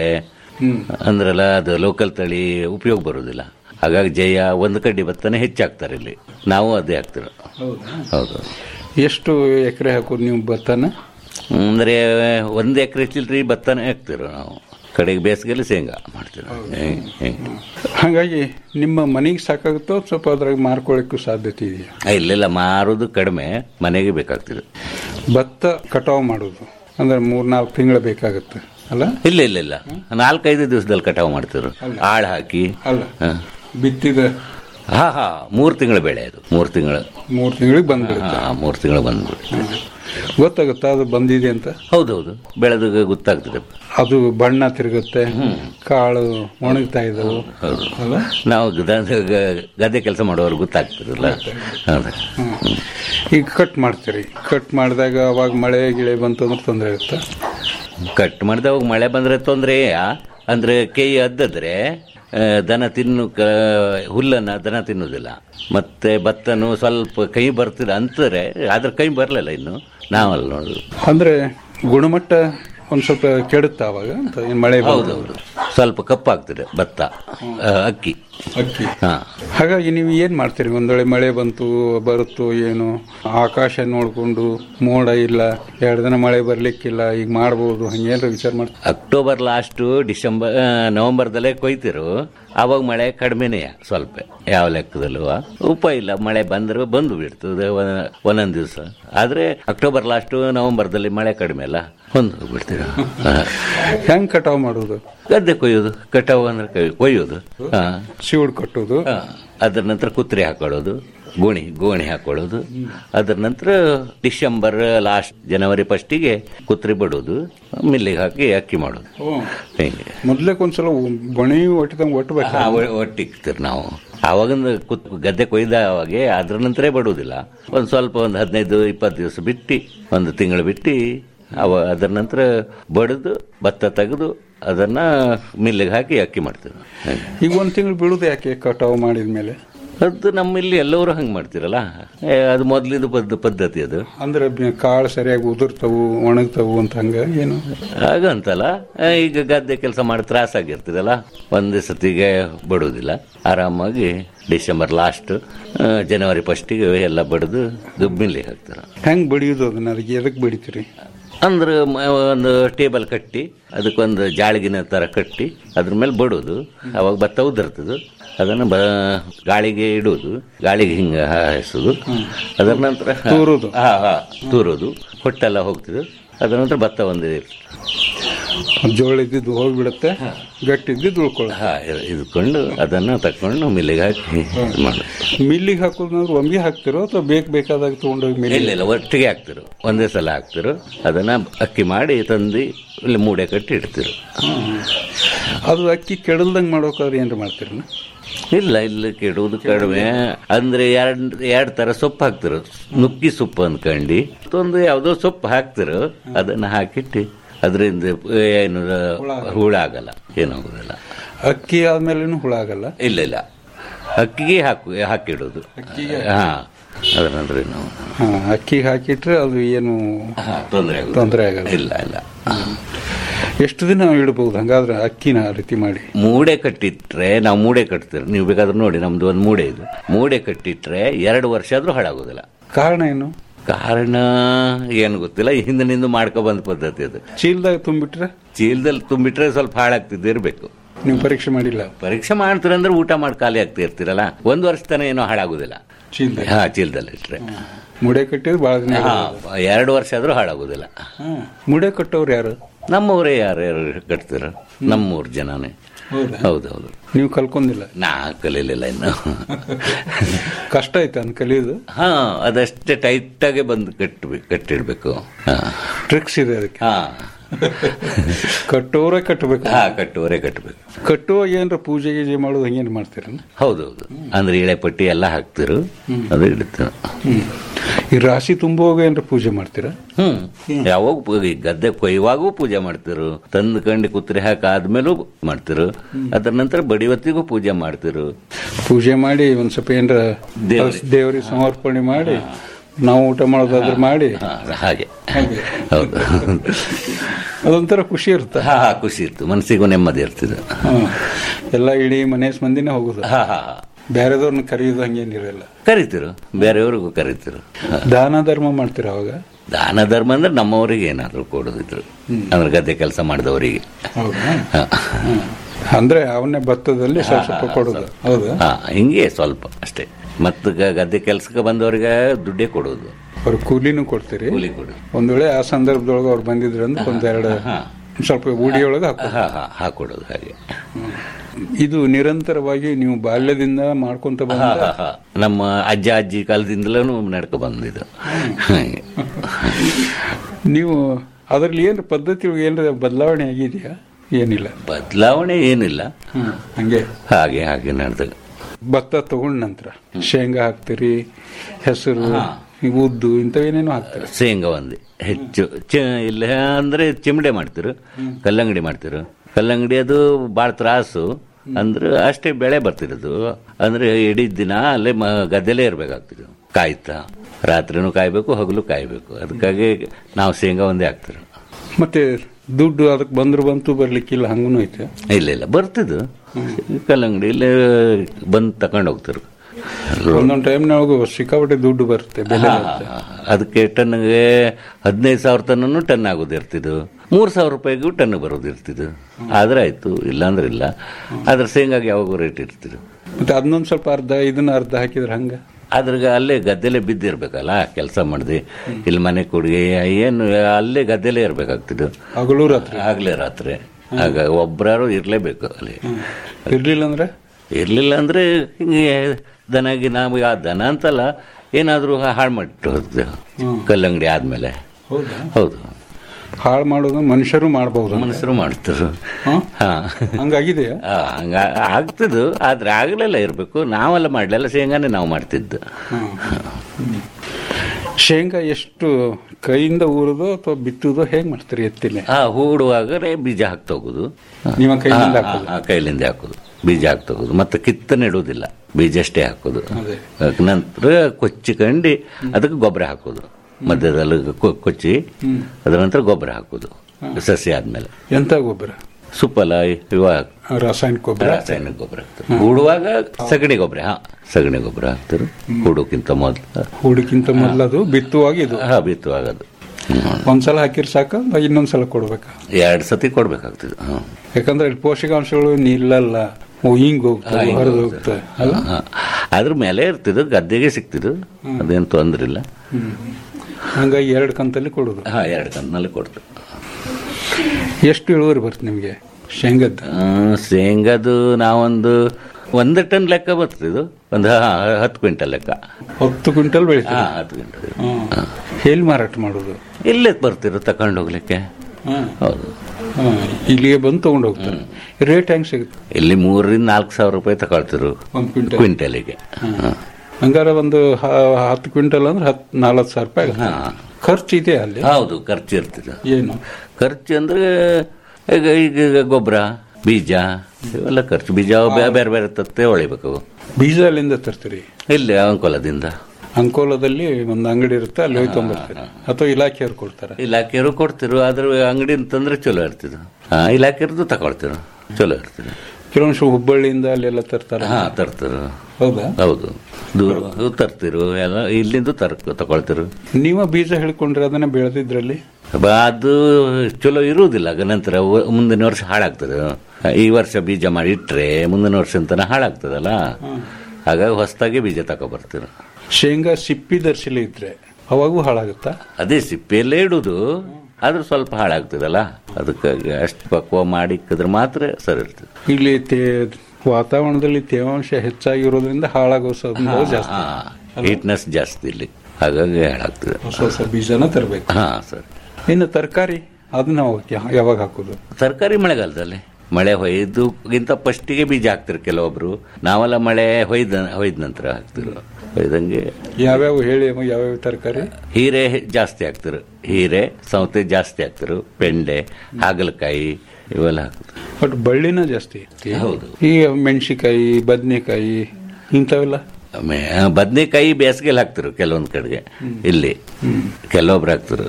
ಅಂದ್ರಲ್ಲ ಅದು ಲೋಕಲ್ ತಳಿ ಉಪಯೋಗ ಬರೋದಿಲ್ಲ ಹಾಗಾಗಿ ಜಯ ಒಂದು ಕಡ್ಡಿ ಭತ್ತನೇ ಹೆಚ್ಚಾಗ್ತಾರೆ ಇಲ್ಲಿ ನಾವು ಅದೇ ಹಾಕ್ತಿರೋ ಹೌದು ಎಷ್ಟು ಎಕರೆ ಹಾಕೋದು ನೀವು ಭತ್ತನ ಅಂದ್ರೆ ಒಂದು ಎಕರೆ ಚಿಲ್ರಿ ಭತ್ತನೇ ಹಾಕ್ತಿರೋ ನಾವು ಕಡೆಗೆ ಬೇಸಿಗೆಯಲ್ಲಿ ಶೇಂಗಾ ಮಾಡ್ತೀವಿ ಹಿಂಗೆ ಹಿಂಗೆ ಹಾಗಾಗಿ ನಿಮ್ಮ ಮನೆಗೆ ಸಾಕಾಗುತ್ತೋ ಸ್ವಲ್ಪ ಅದ್ರಾಗ ಮಾರ್ಕೊಳ್ಳಿಕ್ಕೂ ಸಾಧ್ಯತೆ ಇದೆಯಾ ಇಲ್ಲೆಲ್ಲ ಮಾರೋದು ಕಡಿಮೆ ಮನೆಗೆ ಬೇಕಾಗ್ತದೆ ಭತ್ತ ಕಟಾವು ಮಾಡೋದು ಅಂದ್ರೆ ಮೂರ್ನಾಲ್ಕು ತಿಂಗಳು ಬೇಕಾಗುತ್ತೆ ಅಲ್ಲ ಇಲ್ಲ ಇಲ್ಲ ಇಲ್ಲ ನಾಲ್ಕೈದು ದಿವಸದಲ್ಲಿ ಕಟಾವು ಮಾಡ್ತಿರು ಆಳು ಹಾಕಿ ಅಲ್ಲ ಹಾ. ಬಿತ್ತಿದ ಹಾ ಹಾ ಮೂರು ತಿಂಗಳ ಬೆಳೆ ಅದು ಮೂರು ತಿಂಗಳು ಮೂರು ತಿಂಗಳಿಗೆ ಬಂದ್ಬಿಡುತ್ತೆ ಹಾ ಮೂರು ತಿಂಗಳು ಬಂದ್ಬಿಡುತ್ತೆ ಗೊತ್ತಾಗುತ್ತಾ ಅದು ಬಂದಿದೆ ಅಂತ ಹೌದೌದು ಬೆಳೆದಾಗ ಗೊತ್ತಾಗ್ತದೆ ಅದು ಬಣ್ಣ ತಿರುಗುತ್ತೆ ಕಾಳು ಒಣಗ್ತಾ ಇದ್ದವು ಹೌದು ಅಲ್ಲ ನಾವು ಗದ- ಗ- ಗದ್ದೆ ಕೆಲಸ ಮಾಡೋರು ಗೊತ್ತಾಗ್ತದಲ್ಲ ಹೌದು ಈಗ ಕಟ್ ಮಾಡ್ತೀರಿ ಕಟ್ ಮಾಡಿದಾಗ ಅವಾಗ ಮಳೆ ಗಿಳೆ ಬಂತು ಅಂದ್ರೆ ತೊಂದರೆ ಆಗುತ್ತಾ ಕಟ್ ಮಾಡಿದವಾಗ ಮಳೆ ಬಂದ್ರೆ ತೊಂದರೆ ಅಂದ್ರೆ ಕೈ ಅದ್ದದ್ರೆ ಆ, ದನ ತಿನ್ನು ಕ ಹುಲ್ಲನ್ನ ದನ ತಿನ್ನುವುದಿಲ್ಲ ಮತ್ತೆ ಭತ್ತನು ಸ್ವಲ್ಪ ಕೈ ಬರ್ತಿಲ್ಲ ಅಂತಾರೆ ಆದ್ರೆ ಕೈ ಬರಲಿಲ್ಲ ಇನ್ನು ನಾವಲ್ಲ ನೋಡುದು ಅಂದ್ರೆ ಗುಣಮಟ್ಟ ಒಂದ್ ಸ್ವಲ್ಪ ಕೆಡುತ್ತಾ ಅವಾಗ ಅಂತ ಏನ್ ಮಳೆ ಬಂದು? ಹೌದೌದು ಸ್ವಲ್ಪ ಕಪ್ಪಾಗ್ತದೆ ಭತ್ತ ಆ, ಅಕ್ಕಿ ಅಕ್ಕಿ ಹಾ ಹಾಗಾಗಿ ನೀವು ಏನ್ ಮಾಡ್ತೀರಿ ಒಂದ್ ವೇಳೆ ಮಳೆ ಬಂತು ಬರುತ್ತೋ ಏನು ಆಕಾಶ ನೋಡ್ಕೊಂಡು ಮೋಡ ಇಲ್ಲ ಎರಡು ದಿನ ಮಳೆ ಬರ್ಲಿಕ್ಕಿಲ್ಲ ಈಗ ಮಾಡ್ಬೋದು ಹಂಗೇನ್ರ ವಿಚಾರ ಮಾಡ್ತೀರಿ ಅಕ್ಟೋಬರ್ ಲಾಸ್ಟು ಡಿಸೆಂಬರ್ ಆ, ನವೆಂಬರ್ದಲ್ಲೇ ಕೊಯ್ತಿರು ಅವಾಗ ಮಳೆ ಕಡಿಮೆನೇ ಸ್ವಲ್ಪ ಯಾವ ಲೆಕ್ಕದಲ್ಲೂ ಉಪಾಯ ಇಲ್ಲ ಮಳೆ ಬಂದ್ರೆ ಬಂದು ಬಿಡ್ತದೆ ಒಂದ್- ಒಂದೊಂದ್ ದಿವಸ ಆದ್ರೆ ಅಕ್ಟೋಬರ್ ಲಾಸ್ಟು ನವೆಂಬರ್ದಲ್ಲಿ ಮಳೆ ಕಡಿಮೆ ಅಲ್ಲ ಹೊಂದು ಬಿಡ್ತೀವಿ ಹೆಂಗ್ ಕಟಾವ್ ಮಾಡೋದು ಗದ್ದೆ ಕೊಯ್ಯೋದು ಕಟಾವು ಅಂದ್ರೆ ಕೊಯ್- ಕೊಯ್ಯೋದು ಹಾ. ಸಿವುಡ್ ಕಟ್ಟೋದು ಹಾ. ಅದ್ರ ನಂತರ ಕುತ್ರಿ ಹಾಕೊಳ್ಳೋದು ಗೋಣಿ ಗೋಣಿ ಹಾಕೊಳ್ಳೋದು ಅದ್ರ ನಂತರ ಡಿಸೆಂಬರ್ ಲಾಸ್ಟ್ ಜನವರಿ ಫಸ್ಟಿಗೆ ಕುತ್ರಿ ಬಡೋದು ಮಿಲ್ಲಿಗೆ ಹಾಕಿ ಅಕ್ಕಿ ಮಾಡೋದು ಹಿಂಗೆ ಮೊದ್ಲಕ್ಕೆ ಒಂದ್ಸಲ ಬಣಿ ಒಟ್ಟಿದಂಗ್ ಒಟ್ಟಬೇಕು ಹಾ, ಒ- ಒಟ್ಟಿಗ್ತೀರಿ ನಾವು ಆವಾಗಿಂದ ಕುತ್ ಗದ್ದೆ ಕೊಯ್ದಾಗೆ ಅದ್ರ ನಂತರ ಬಡುವುದಿಲ್ಲ ಒಂದು ಸ್ವಲ್ಪ ಒಂದು ಹದಿನೈದು ಇಪ್ಪತ್ತು ದಿವಸ ಬಿಟ್ಟು ಒಂದು ತಿಂಗಳು ಬಿಟ್ಟು ಅವ ಅದರ ನಂತರ ಬಡಿದು ಭತ್ತ ತೆಗೆದು ಅದನ್ನ ಮಿಲ್ಲಿಗೆ ಹಾಕಿ ಅಕ್ಕಿ ಮಾಡ್ತೀವಿ ಹಾಗೆ. ಈಗ ಒಂದ್ ತಿಂಗಳು ಬೀಳುದು ಯಾಕೆ ಕಟಾವ್ ಮಾಡಿದ್ಮೇಲೆ ಅದು ನಮ್ಮಲ್ಲಿ ಎಲ್ಲರೂ ಹಂಗೆ ಮಾಡ್ತಿರಲ್ಲ ಏ, ಅದು ಮೊದಲಿದು ಪದ್ಧ ಪದ್ಧತಿ ಅದು ಅಂದ್ರೆ ಬಿ- ಕಾಳು ಸರಿಯಾಗಿ ಉದುರ್ತವು ಒಣಗ್ತವು ಅಂತ ಹಂಗ ಏನು ಹಾಗಂತಲ್ಲ ಆ, ಈಗ ಗದ್ದೆ ಕೆಲಸ ಮಾಡಿ ತ್ರಾಸಾಗಿರ್ತದಲ್ಲ ಒಂದೇ ಸತಿಗೆ ಬಡುವುದಿಲ್ಲ ಆರಾಮಾಗಿ ಡಿಸೆಂಬರ್ ಲಾಸ್ಟ್ ಜನವರಿ ಫಸ್ಟಿಗೆ ಎಲ್ಲ ಬಡಿದು ಮಿಲ್ಲಿಗೆ ಹಾಕ್ತಾರೆ ಹೆಂಗ್ ಬಡಿಯೋದು ಅದನ್ನ ಅದಕ್ಕೆ ಎದಕ್ ಬಡಿತೀರಿ ಅಂದ್ರೆ ಮ- ಒಂದು ಟೇಬಲ್ ಕಟ್ಟಿ ಅದಕ್ಕೊಂದು ಜಾಳಗಿನ ಥರ ಕಟ್ಟಿ ಅದ್ರ ಮೇಲೆ ಬಡೋದು ಅವಾಗ ಭತ್ತ ಉದುರ್ತದೆ ಅದನ್ನು ಬ ಗಾಳಿಗೆ ಇಡೋದು ಗಾಳಿಗೆ ಹಿಂಗೆ ಹಾಯಿಸೋದು ಅದರ ನಂತರ ತೂರೋದು. ಹಾ ಹಾ ತೂರೋದು ಹೊಟ್ಟೆಲ್ಲ ಹೋಗ್ತದೆ ಅದರ ನಂತರ ಭತ್ತ ಒಂದೇ ಇರ್ತದೆ ಜೋಳ ಇದ್ದಿದ್ದು ಹೋಗ್ಬಿಡುತ್ತೆ ಗಟ್ಟಿ ಇದ್ದಿದ್ದು ಉಳ್ಕೊಳ್ಳೋದು ಹಾ ಇ- ಇದ್ಕೊಂಡು ಅದನ್ನು ತಕೊಂಡು ಮಿಲ್ಲಿಗೆ ಹಾಕಿ ಇದ್ ಮಾಡೋದು ಮಿಲ್ಲಿಗೆ ಹಾಕೋದಂದ್ರೆ ಒಮ್ಗೆ ಹಾಕ್ತಿರೋ ಅಥವಾ ಬೇಕು ಬೇಕಾದಾಗ ತಗೊಂಡೋಗಿ ಇಲ್ಲ ಮಿಲ್ಲಿ ಇಲ್ಲ ಒಟ್ಟಿಗೆ ಹಾಕ್ತಿರು ಒಂದೇ ಸಲ ಹಾಕ್ತಿರು ಅದನ್ನ ಅಕ್ಕಿ ಮಾಡಿ ತಂದು ಇಲ್ಲಿ ಮೂಡೆ ಕಟ್ಟಿ ಇಡ್ತಿರು ಅದು ಅಕ್ಕಿ ಕೆಡಲ್ದಂಗೆ ಮಾಡೋಕಾದ್ರೆ ಏನ್ರ ಮಾಡ್ತೀರಿ ಇಲ್ಲ ಇಲ್ಲ ಕೆಡುವುದು ಕಡಿಮೆ ಅಂದ್ರೆ ಎರಡ್ ಎರಡ್ ತರ ಸೊಪ್ಪು ಹಾಕ್ತಿರು ನುಕ್ಕಿ ಸೊಪ್ಪು ಅಂದ್ಕಂಡು ಮತ್ತೊಂದು ಯಾವ್ದೋ ಸೊಪ್ಪು ಹಾಕ್ತಿರು ಅದನ್ನ ಹಾಕಿಟ್ಟು ಅದರಿಂದ ಏನು ಹುಳ ಆಗಲ್ಲ ಏನಾಗುದಿಲ್ಲ ಅಕ್ಕಿ ಆದ್ಮೇಲೆನೂ ಹುಳ ಆಗಲ್ಲ ಇಲ್ಲ ಇಲ್ಲ ಅಕ್ಕಿಗೆ ಹಾಕು ಹಾಕಿಡೋದು ಹಾ ಅದರ ನಂತರ ನಾವು ಹಾ ಅಕ್ಕಿಗೆ ಹಾಕಿಟ್ರೆ ಅದು ಏನು ತೊಂದರೆ ತೊಂದರೆ ಆಗಲ್ಲ ಇಲ್ಲ ಇಲ್ಲ ಎಷ್ಟು ದಿನ ಇಡಬಹುದು ಹಂಗಾದ್ರೆ ಅಕ್ಕಿನ ಆ ರೀತಿ ಮಾಡಿ ಮೂಡೆ ಕಟ್ಟಿಟ್ರೆ ನಾವು ಮೂಡೆ ಕಟ್ತೀವಿ ನೀವು ಬೇಕಾದ್ರೆ ನೋಡಿ ನಮ್ದು ಒಂದು ಮೂಡೆ ಇದು ಮೂಡೆ ಕಟ್ಟಿಟ್ರೆ ಎರಡು ವರ್ಷ ಆದ್ರೂ ಹಾಳಾಗೋದಿಲ್ಲ ಕಾರಣ ಏನು ಕಾರಣ ಏನು ಗೊತ್ತಿಲ್ಲ ಹಿಂದಿನಿಂದ ಮಾಡ್ಕೊ ಬಂದ ಪದ್ಧತಿ ಅದು ಚೀಲದಾಗ ತುಂಬಿಟ್ರೆ ಚೀಲದಲ್ಲಿ ತುಂಬಿಟ್ರೆ ಸ್ವಲ್ಪ ಹಾಳಾಗ್ತಿದ್ದು ಇರಬೇಕು ನೀವು ಪರೀಕ್ಷೆ ಮಾಡಿಲ್ಲ ಪರೀಕ್ಷೆ ಮಾಡ್ತೀರ ಅಂದ್ರೆ ಊಟ ಮಾಡಿ ಖಾಲಿ ಆಗ್ತಾ ಇರ್ತೀರಲ್ಲ ಒಂದು ವರ್ಷ ತನಕ ಏನೋ ಹಾಳಾಗುದಿಲ್ಲ ಚೀಲದಾಗ ಹಾ ಚೀಲದಲ್ಲಿ ಇಟ್ರೆ ಮುಡೆ ಕಟ್ಟಿದ್ರೆ ಬಹಳ ದಿನ ಹಾ ಇಡಬಹುದು. ಎರಡು ವರ್ಷ ಆದ್ರೂ ಹಾಳಾಗುದಿಲ್ಲ ಹಾ. ಮುಡೆ ಕಟ್ಟೋರು ಯಾರು ನಮ್ಮವರೇ ಯಾರು ಯಾರು ಕಟ್ತೀರ ನಮ್ಮೂರ್ ಜನನೇ ಹೌದಾ? ಹೌದೌದು ನೀವು ಕಲ್ಕೊಂಡಿಲ್ಲ ನಾ ಕಲೀಲಿಲ್ಲ ಇನ್ನು ಕಷ್ಟ ಆಯ್ತು ಅಂತ ಕಲಿಯೋದು ಹಾ ಅದಷ್ಟೇ ಟೈಟ್ ಆಗಿ ಬಂದು ಕಟ್ಟಬೇಕು ಕಟ್ಟಿಡ್ಬೇಕು ಹಾ ಟ್ರಿಕ್ಸ್ ಇದೆ ಅದಕ್ಕೆ ಹಾ ಕಟ್ಟೋರೇ ಕಟ್ಟಬೇಕು ಹಾ ಕಟ್ಟುವರೆ ಕಟ್ಟಬೇಕು ಕಟ್ಟುವಾಗ ಏನ್ರ ಪೂಜೆ ಗೀಜೆ ಮಾಡೋದು ಹಂಗೇನು ಮಾಡ್ತೀರ ಹೌದೌದು ಅಂದ್ರೆ ಇಳೆ ಪಟ್ಟಿ ಎಲ್ಲ ಹಾಕ್ತಿರು ಅದು ಇಡುತ್ತೆ ಈ ರಾಶಿ ತುಂಬುವಾಗ ಏನ್ರ ಪೂಜೆ ಮಾಡ್ತೀರಾ ಹ್ಮ್ ಯಾವಾಗ ಪೂ- ಈ ಗದ್ದೆ ಕೊಯ್ಯುವಾಗೂ ಪೂಜೆ ಮಾಡ್ತಿರು ತಂದು ಕಂಡು ಕುತ್ರೆ ಹಾಕಿ ಆದ್ಮೇಲೂ ಮಾಡ್ತಿರು ಅದರ ನಂತರ ಬಡಿವತ್ತಿಗೂ ಪೂಜೆ ಮಾಡ್ತಿರು ಪೂಜೆ ಮಾಡಿ ಒಂದ್ ಸ್ವಲ್ಪ ಏನ್ರ ದೇವ್ರಿಗೆ. ದೇವರಿಗೆ ಸಮರ್ಪಣೆ ಮಾಡಿ ನಾವು ಊಟ ಮಾಡೋದಾದ್ರೆ ಮಾಡಿ ಹಾ, ಹಾಗೆ ಹೌದು ಅದೊಂಥರ ಖುಷಿ ಇರುತ್ತೆ ಹಾ ಹಾ ಖುಷಿ ಇತ್ತು ಮನಸ್ಸಿಗೂ ನೆಮ್ಮದಿ ಇರ್ತಿದೆ ಹಾ. ಎಲ್ಲ ಇಡೀ ಮನೆ ಮಂದಿನೇ ಹೋಗುದು ಹಾ ಹಾ ಬೇರೆದವ್ರನ್ನ ಕರೆಯೋದು ಹಂಗೇನಿರಲ್ಲ ಕರಿತಿರು ಬೇರೆಯವ್ರಿಗೂ ಕರಿತಿರು ಹಾ. ದಾನ ಧರ್ಮ ಮಾಡ್ತೀರ ಅವಾಗ ದಾನ ಧರ್ಮ ಅಂದ್ರೆ ನಮ್ಮವರಿಗೆ ಏನಾದ್ರು ಕೊಡೋದಿದ್ರು ಅಂದ್ರೆ ಗದ್ದೆ ಕೆಲಸ ಮಾಡಿದವರಿಗೆ ಹೌದಾ ಹ್ಮ್. ಅಂದ್ರೆ ಅವನ್ನೇ ಭತ್ತದಲ್ಲಿ ಸ್ವಲ್ಪ ಸ್ವಲ್ಪ ಕೊಡೋದು ಹೌದಾ ಹಾ ಹಿಂಗೆ ಸ್ವಲ್ಪ ಅಷ್ಟೇ ಮತ್ತು ಗ- ಗದ್ದೆ ಕೆಲಸಕ್ಕೆ ಬಂದವರಿಗೆ ದುಡ್ಡೇ ಕೊಡೋದು ಅವ್ರ ಕೂಲಿನೂ ಕೊಡ್ತೀರಿ ಕೂಲಿ ಕೊಡು ಒಂದ್ ವೇಳೆ ಆ ಸಂದರ್ಭದೊಳಗೆ ಅವ್ರು ಬಂದಿದ್ರು ಅಂದ್ರೆ ಒಂದೆರಡು ಸ್ವಲ್ಪ ಉಡಿಯೊಳಗೆ ಹಾಕೋ ಹಾ ಹಾ ಹಾಕೊಡೋದು ಹಾಗೆ ಇದು ನಿರಂತರವಾಗಿ ನೀವು ಬಾಲ್ಯದಿಂದ ಮಾಡ್ಕೊಂತ ಹಾ, ಬಂದ ಹಾ, ಹಾ. ನಮ್ಮ ಅಜ್ಜ ಅಜ್ಜಿ ಕಾಲದಿಂದಲೂ ನಡ್ಕೊ ಬಂದಿದ್ದು ಹಾಗೆ. ನೀವು ಅದರಲ್ಲಿ ಏನ್ ಪದ್ಧತಿ ಏನಾರ ಬದಲಾವಣೆ ಆಗಿದೆಯಾ ಏನಿಲ್ಲ ಬದಲಾವಣೆ ಏನಿಲ್ಲ ಹ್ಮ್. ಹಂಗೆ ಹಾಗೆ ಹಾಗೆ ನಡೆದ ಭತ್ತ ತಗೊಂಡ ನಂತರ ಶೇಂಗಾ ಹಾಕ್ತೀರಿ ಹೆಸರು ಈ ಉದ್ದು ಇಂಥವೇನೇನೋ ಹಾಕ್ತಾರೆ ಶೇಂಗಾ ಒಂದೇ ಹೆಚ್ಚು ಚ ಇಲ್ಲ ಅಂದ್ರೆ ಚಿಮಡೆ ಮಾಡ್ತಿರು ಕಲ್ಲಂಗಡಿ ಮಾಡ್ತಿರು ಕಲ್ಲಂಗಡಿ ಅದು ಭಾಳ ತ್ರಾಸು ಅಂದ್ರೆ ಅಷ್ಟೇ ಬೆಳೆ ಬರ್ತಿರೋದು ಅಂದ್ರೆ ಇಡೀ ದಿನ ಅಲ್ಲೇ ಮ ಗದ್ದೆಲೇ ಇರ್ಬೇಕಾಗ್ತಿದ್ದು ಕಾಯ್ತಾ ರಾತ್ರಿನೂ ಕಾಯ್ಬೇಕು ಹಗಲು ಕಾಯ್ಬೇಕು ಅದಕ್ಕಾಗಿ ನಾವು ಶೇಂಗಾ ಒಂದೇ ಹಾಕ್ತಿರು ಮತ್ತೆ ದುಡ್ಡು ಅದಕ್ಕೆ ಬಂದ್ರು ಬಂತು ಬರ್ಲಿಕ್ಕಿಲ್ಲ ಹಂಗೂ ಐತೆ ಇಲ್ಲ ಇಲ್ಲ ಬರ್ತಿದ್ದು ಕಲ್ಲಂಗಡಿ ಇಲ್ಲೇ ಬಂದು ತಕೊಂಡು ಹೋಗ್ತಿರು ಒಂದೊಂದು ಟೈಮ್ನಾಗ ಸಿಕ್ಕಾಪಟ್ಟೆ ದುಡ್ಡು ಬರುತ್ತೆ ಬೆಲೆ ಬರುತ್ತೆ ಅದಕ್ಕೆ ಟನ್ಗೆ ಹದಿನೈದು ಸಾವಿರ ಟನ್ನೂ ಟನ್ ಆಗೋದು ಇರ್ತಿದ್ದು ಮೂರು ಸಾವಿರ ರೂಪಾಯಿಗೂ ಟನ್ ಬರೋದು ಇರ್ತಿದ್ದು ಆದ್ರೆ ಆಯ್ತು ಇಲ್ಲಾಂದ್ರೆ ಇಲ್ಲ ಆದ್ರೆ ಶೇಂಗಾಗೆ ಯಾವಾಗೂ ರೇಟ್ ಇರ್ತಿದ್ದು ಮತ್ತೆ ಅದನ್ನೊಂದು ಸ್ವಲ್ಪ ಅರ್ಧ ಇದನ್ನ ಅರ್ಧ ಹಾಕಿದ್ರೆ ಹಂಗ ಅದ್ರಾಗ ಅಲ್ಲೇ ಗದ್ದೆಲೆ ಬಿದ್ದಿರ್ಬೇಕಲ್ಲ ಕೆಲಸ ಮಾಡಿದೆ ಇಲ್ಲಿ ಮನೆ ಕೊಡುಗೆ ಏನು ಅಲ್ಲೇ ಗದ್ದೆಲೆ ಇರ್ಬೇಕಾಗ್ತಿದ್ದು ಹಗಲು ರಾತ್ರಿ ಆಗ್ಲೇ ರಾತ್ರಿ ಆಗ ಒಬ್ರಾರು ಇರ್ಲೇಬೇಕು ಅಲ್ಲಿ ಇರ್ಲಿಲ್ಲ ಅಂದ್ರೆ ಇರ್ಲಿಲ್ಲ ಅಂದ್ರೆ ಹಿಂಗೆ ದನಗಿ ನಾವು ಆ ದನ ಅಂತಲ್ಲ ಏನಾದ್ರೂ ಹಾಳು ಮಾಡಿಟ್ಟು ಹೋಗ್ತೇವೆ ಕಲ್ಲಂಗಡಿ ಆದ್ಮೇಲೆ ಹೌದಾ ಹೌದು ಹಾಳು ಮಾಡೋದು ಮನುಷ್ಯರು ಮಾಡಬಹುದು ಮನಸ್ಸರು ಮಾಡ್ತಾರೆ ಹಾ? ಹಾ ಹಂಗಾಗಿದೆಯಾ ಆ, ಹಂಗ ಆಗ್ತಿದ್ದು ಆದ್ರೆ ಆಗ್ಲೆಲ್ಲ ಇರ್ಬೇಕು ನಾವೆಲ್ಲ ಮಾಡ್ಲಿಲ್ಲ ಶೇಂಗಾನೆ ನಾವು ಮಾಡ್ತಿದ್ದು ಶೇಂಗಾ ಎಷ್ಟು ಕೈಯಿಂದ ಊರುದೋ ಅಥವಾ ಬಿತ್ತುದೋ ಹೇಗ್ ಮಾಡ್ತೀರಿ ಎತ್ತಿಲೆ ಆ ಹೂಡುವಾಗಲೇ ಬೀಜ ಹಾಕ್ತಾ ಹೋಗುದು ನಿಮ್ಮ ಕೈಯಿಂದ ಆ, ಹಾಕೋದು ಆ, ಕೈಲಿಂದ ಹಾಕೋದು ಬೀಜ ಹಾಕ್ತಾ ಹೋಗುದು ಮತ್ತೆ ಕಿತ್ತ ನೆಡುವುದಿಲ್ಲ ಬೀಜ ಅಷ್ಟೇ ಹಾಕೋದು ಅದೇ. ಅದ್ ನಂತರ ಕೊಚ್ಚಿಕೊಂಡು ಅದಕ್ಕೆ ಗೊಬ್ಬರ ಹಾಕೋದು ಮಧ್ಯದಲ್ಲಿ ಕೊ- ಕೊಚ್ಚಿ ಅದರ ನಂತರ ಗೊಬ್ಬರ ಹಾಕೋದು ಸಸ್ಯ ಆದ್ಮೇಲೆ ಎಂತ ಗೊಬ್ಬರ ಸುಪ್ಪಲ ಇವ ರಾಸಾಯನಿಕ ಗೊಬ್ಬರ ರಾಸಾಯನಿಕ ಗೊಬ್ಬರ ಹಾಕ್ತಾರೆ ಹೂಡುವಾಗ ಸಗಣಿ ಗೊಬ್ಬರ ಹಾ ಸಗಣಿ ಗೊಬ್ಬರ ಹಾಕ್ತಾರೆ ಹೂಡೋಕ್ಕಿಂತ ಮೊದಲು ಹೂಡಿಕ್ಕಿಂತ ಮೊದಲದು ಬಿತ್ತುವಾಗ ಇದು ಹಾ ಬಿತ್ತುವಾಗದು ಒಂದ್ಸಲ ಹಾಕಿರ್ ಸಾಕ ಇನ್ನೊಂದ್ಸಲ ಕೊಡ್ಬೇಕಾ ಎರಡು ಸತಿ ಕೊಡ್ಬೇಕಾಗ್ತದೆ ಹಾ ಯಾಕಂದ್ರೆ ಇಲ್ಲಿ ಪೋಷಕಾಂಶಗಳು ನಿಲ್ಲಲ್ಲ ಓ ಹಿಂಗ್ ಹೋಗ್ತದೆ ಹೊರದು ಹೋಗ್ತದೆ ಅಲ್ಲ ಹಾ. ಅದ್ರ ಮೇಲೆ ಇರ್ತಿದ್ದು ಗದ್ದೆಗೆ ಸಿಕ್ತಿದ್ದು ಅದೇನು ತೊಂದ್ರೆ ಇಲ್ಲ ಹಂಗಾಗಿ ಎರಡು ಕಂತಲ್ಲಿ ಕೊಡುದು ಹಾ ಎರಡು ಕಂತಿನಲ್ಲಿ ಕೊಡ್ತೀವಿ ಎಷ್ಟು ಇಳುವರಿ ಬರುತ್ತೆ ನಿಮ್ಗೆ ಶೇಂಗದ್ದು ಆ, ಶೇಂಗಾದು ನಾವೊಂದು ಒಂದು ಟನ್ ಲೆಕ್ಕ ಬರ್ತಿದ್ದು ಒಂದು ಹ- ಹತ್ತು ಕ್ವಿಂಟಲ್ ಲೆಕ್ಕ ಹತ್ತು ಕ್ವಿಂಟಲ್ ಹಾ ಬೆಳಿತೀವಿ ಹತ್ತು ಕ್ವಿಂಟಲ್ ಹ್ಮ್. ಎಲ್ಲಿ ಮಾರಾಟ ಮಾಡೋದು ಇಲ್ಲೇ ಬರ್ತಿರು ತಕೊಂಡು ಹೋಗ್ಲಿಕ್ಕೆ ಹ್ಮ್. ಹೌದು ಹ್ಮ್. ಇಲ್ಲಿಗೆ ಬಂದು ತಗೊಂಡು ಹೋಗ್ತಾರೆ ರೇಟ್ ಹೆಂಗ್ ಸಿಗುತ್ತೆ ಇಲ್ಲಿ ಮೂರರಿಂದ ನಾಲ್ಕು ಸಾವಿರ ರೂಪಾಯಿ ತಗೊಳ್ತಿರು ಒಂದು ಕ್ವಿಂಟಲ್ ಕ್ವಿಂಟಲಿಗೆ ಹಾ. ಹಂಗಾರೆ ಒಂದು ಹ- ಹತ್ತು ಕ್ವಿಂಟಲ್ ಅಂದ್ರೆ ಹತ್ತು ನಾಲ್ಕು ಸಾವಿರ ರೂಪಾಯಿ ಆಗುತ್ತೆ. ಹಾ. ಖರ್ಚು ಇದೆ ಅಲ್ಲಿ ಹೌದು ಖರ್ಚು ಇರ್ತದೆ ಏನು ಖರ್ಚು ಅಂದ್ರೆ ಈಗ ಈಗ ಗೊಬ್ಬರ ಬೀಜ ಇವೆಲ್ಲ ಖರ್ಚು ಬೀಜ ಬೇ- ಬೇರೆ ಬೇರೆ ತತ್ತೆ ಹೊಳಿಬೇಕು ಬೀಜ ಅಲ್ಲಿಂದ ತರ್ತೀರಿ ಇಲ್ಲಿ ಅಂಕೋಲದಿಂದ ಅಂಕೋಲದಲ್ಲಿ ಒಂದು ಅಂಗಡಿ ಇರುತ್ತೆ ಅಲ್ಲಿ ಹೋಗಿ ತೊಗೊಂಬರ್ತೀರಿ ಅಥವಾ ಇಲಾಖೆಯವ್ರು ಕೊಡ್ತಾರೆ ಇಲಾಖೆಯವರು ಕೊಡ್ತಿರು ಆದ್ರೆ ಅಂಗಡಿ ಅಂತಂದ್ರೆ ಚಲೋ ಇರ್ತಿದ್ರು ಹಾ ಇಲಾಖೆಯವ್ರದ್ದು ತಗೊಳ್ತಿರು ಚಲೋ ಇರ್ತಿದ್ರು ಕೆಲವೊಂದು ಹುಬ್ಬಳ್ಳಿಯಿಂದ ಅಲ್ಲೆಲ್ಲ ತರ್ತಾರೆ ಹಾ ತರ್ತಿರು ಹೌದಾ ಹೌದು ದೂರ ತರ್ತಿರು ಎಲ್ಲ ಇಲ್ಲಿಂದ ತರ್ ತಗೊಳ್ತಿರು ನೀವ ಬೀಜ ಹೇಳ್ಕೊಂಡ್ರೆ ಅದನ್ನ ಬೆಳೆದಿದ್ರಲ್ಲಿ ಬ- ಅದು ಚಲೋ ಇರುವುದಿಲ್ಲ ಆಗ ನಂತರ ವ- ಮುಂದಿನ ವರ್ಷ ಹಾಳಾಗ್ತದೆ ಈ ವರ್ಷ ಬೀಜ ಮಾಡಿ ಇಟ್ರೆ ಮುಂದಿನ ವರ್ಷ ಅಂತಾನೆ ಹಾಳಾಗ್ತದಲ್ಲ ಹಾಗಾಗಿ ಹೊಸದಾಗಿ ಬೀಜ ತಗೊಬರ್ತೀರ ಶೇಂಗಾ ಸಿಪ್ಪಿ ದರ್ಶಿಲೆ ಇದ್ರೆ ಅವಾಗೂ ಹಾಳಾಗುತ್ತಾ ಅದೇ ಸಿಪ್ಪೆಯಲ್ಲೇ ಇಡುದು ಆದ್ರೂ ಸ್ವಲ್ಪ ಹಾಳಾಗ್ತದಲ್ಲ ಅದಕ್ಕಾಗಿ ಅಷ್ಟು ಪಕ್ವ ಮಾಡಿ ಇಕ್ಕಿದ್ರೆ ಮಾತ್ರ ಸರಿ ಇರ್ತದೆ ಇಲ್ಲಿ ತೇ ವಾತಾವರಣದಲ್ಲಿ ತೇವಾಂಶ ಹೆಚ್ಚಾಗಿರೋದ್ರಿಂದ ಹಾಳಾಗೋ ಸಂಭವ ಜಾಸ್ತಿ ಹೀಟ್ನೆಸ್ ಜಾಸ್ತಿ ಇಲ್ಲಿ ಹಾಗಾಗಿ ಹಾಳಾಗ್ತದೆ ಹೊಸ ಹೊಸ ಬೀಜನ ತರಬೇಕು ಹಾ ಸರ್ ಇನ್ನು ತರಕಾರಿ ಅದನ್ನ ಯಾವಾಗ- ಯಾವಾಗ ಹಾಕೋದು ತರಕಾರಿ ಮಳೆಗಾಲದಲ್ಲಿ ಮಳೆ ಹೊಯ್ದುಗಿಂತ ಫಸ್ಟಿಗೆ ಬೀಜ ಹಾಕ್ತಿರು ಕೆಲವೊಬ್ರು ನಾವೆಲ್ಲ ಮಳೆ ಹೊಯ್ದ ಹೊಯ್ದ ನಂತರ ಹಾಕ್ತಿರು ಹೊಯ್ದಂಗೆ ಯಾವ್ಯಾವ ಹೇಳಿ ಯಾವ್ಯಾವ ತರಕಾರಿ ಹೀರೆ ಜಾಸ್ತಿ ಹಾಕ್ತಿರು ಹೀರೆ ಸೌತೆ ಜಾಸ್ತಿ ಹಾಕ್ತಿರು ಪೆಂಡೆ ಹಾಗಲಕಾಯಿ ಇವೆಲ್ಲ ಹಾಕ್ತಿರು ಬಟ್ ಬಳ್ಳಿನ ಜಾಸ್ತಿ ಹೌದು ಈಗ ಮೆಣಸಿಕಾಯಿ ಬದನೆಕಾಯಿ ಇಂಥವೆಲ್ಲ ಮೆ- ಬದ್ನೆಕಾಯಿ ಬೇಸಿಗೆಲಿ ಹಾಕ್ತಿರು ಕೆಲವೊಂದ್ ಕಡೆಗೆ ಇಲ್ಲಿ ಕೆಲವೊಬ್ರು ಹಾಕ್ತಿರು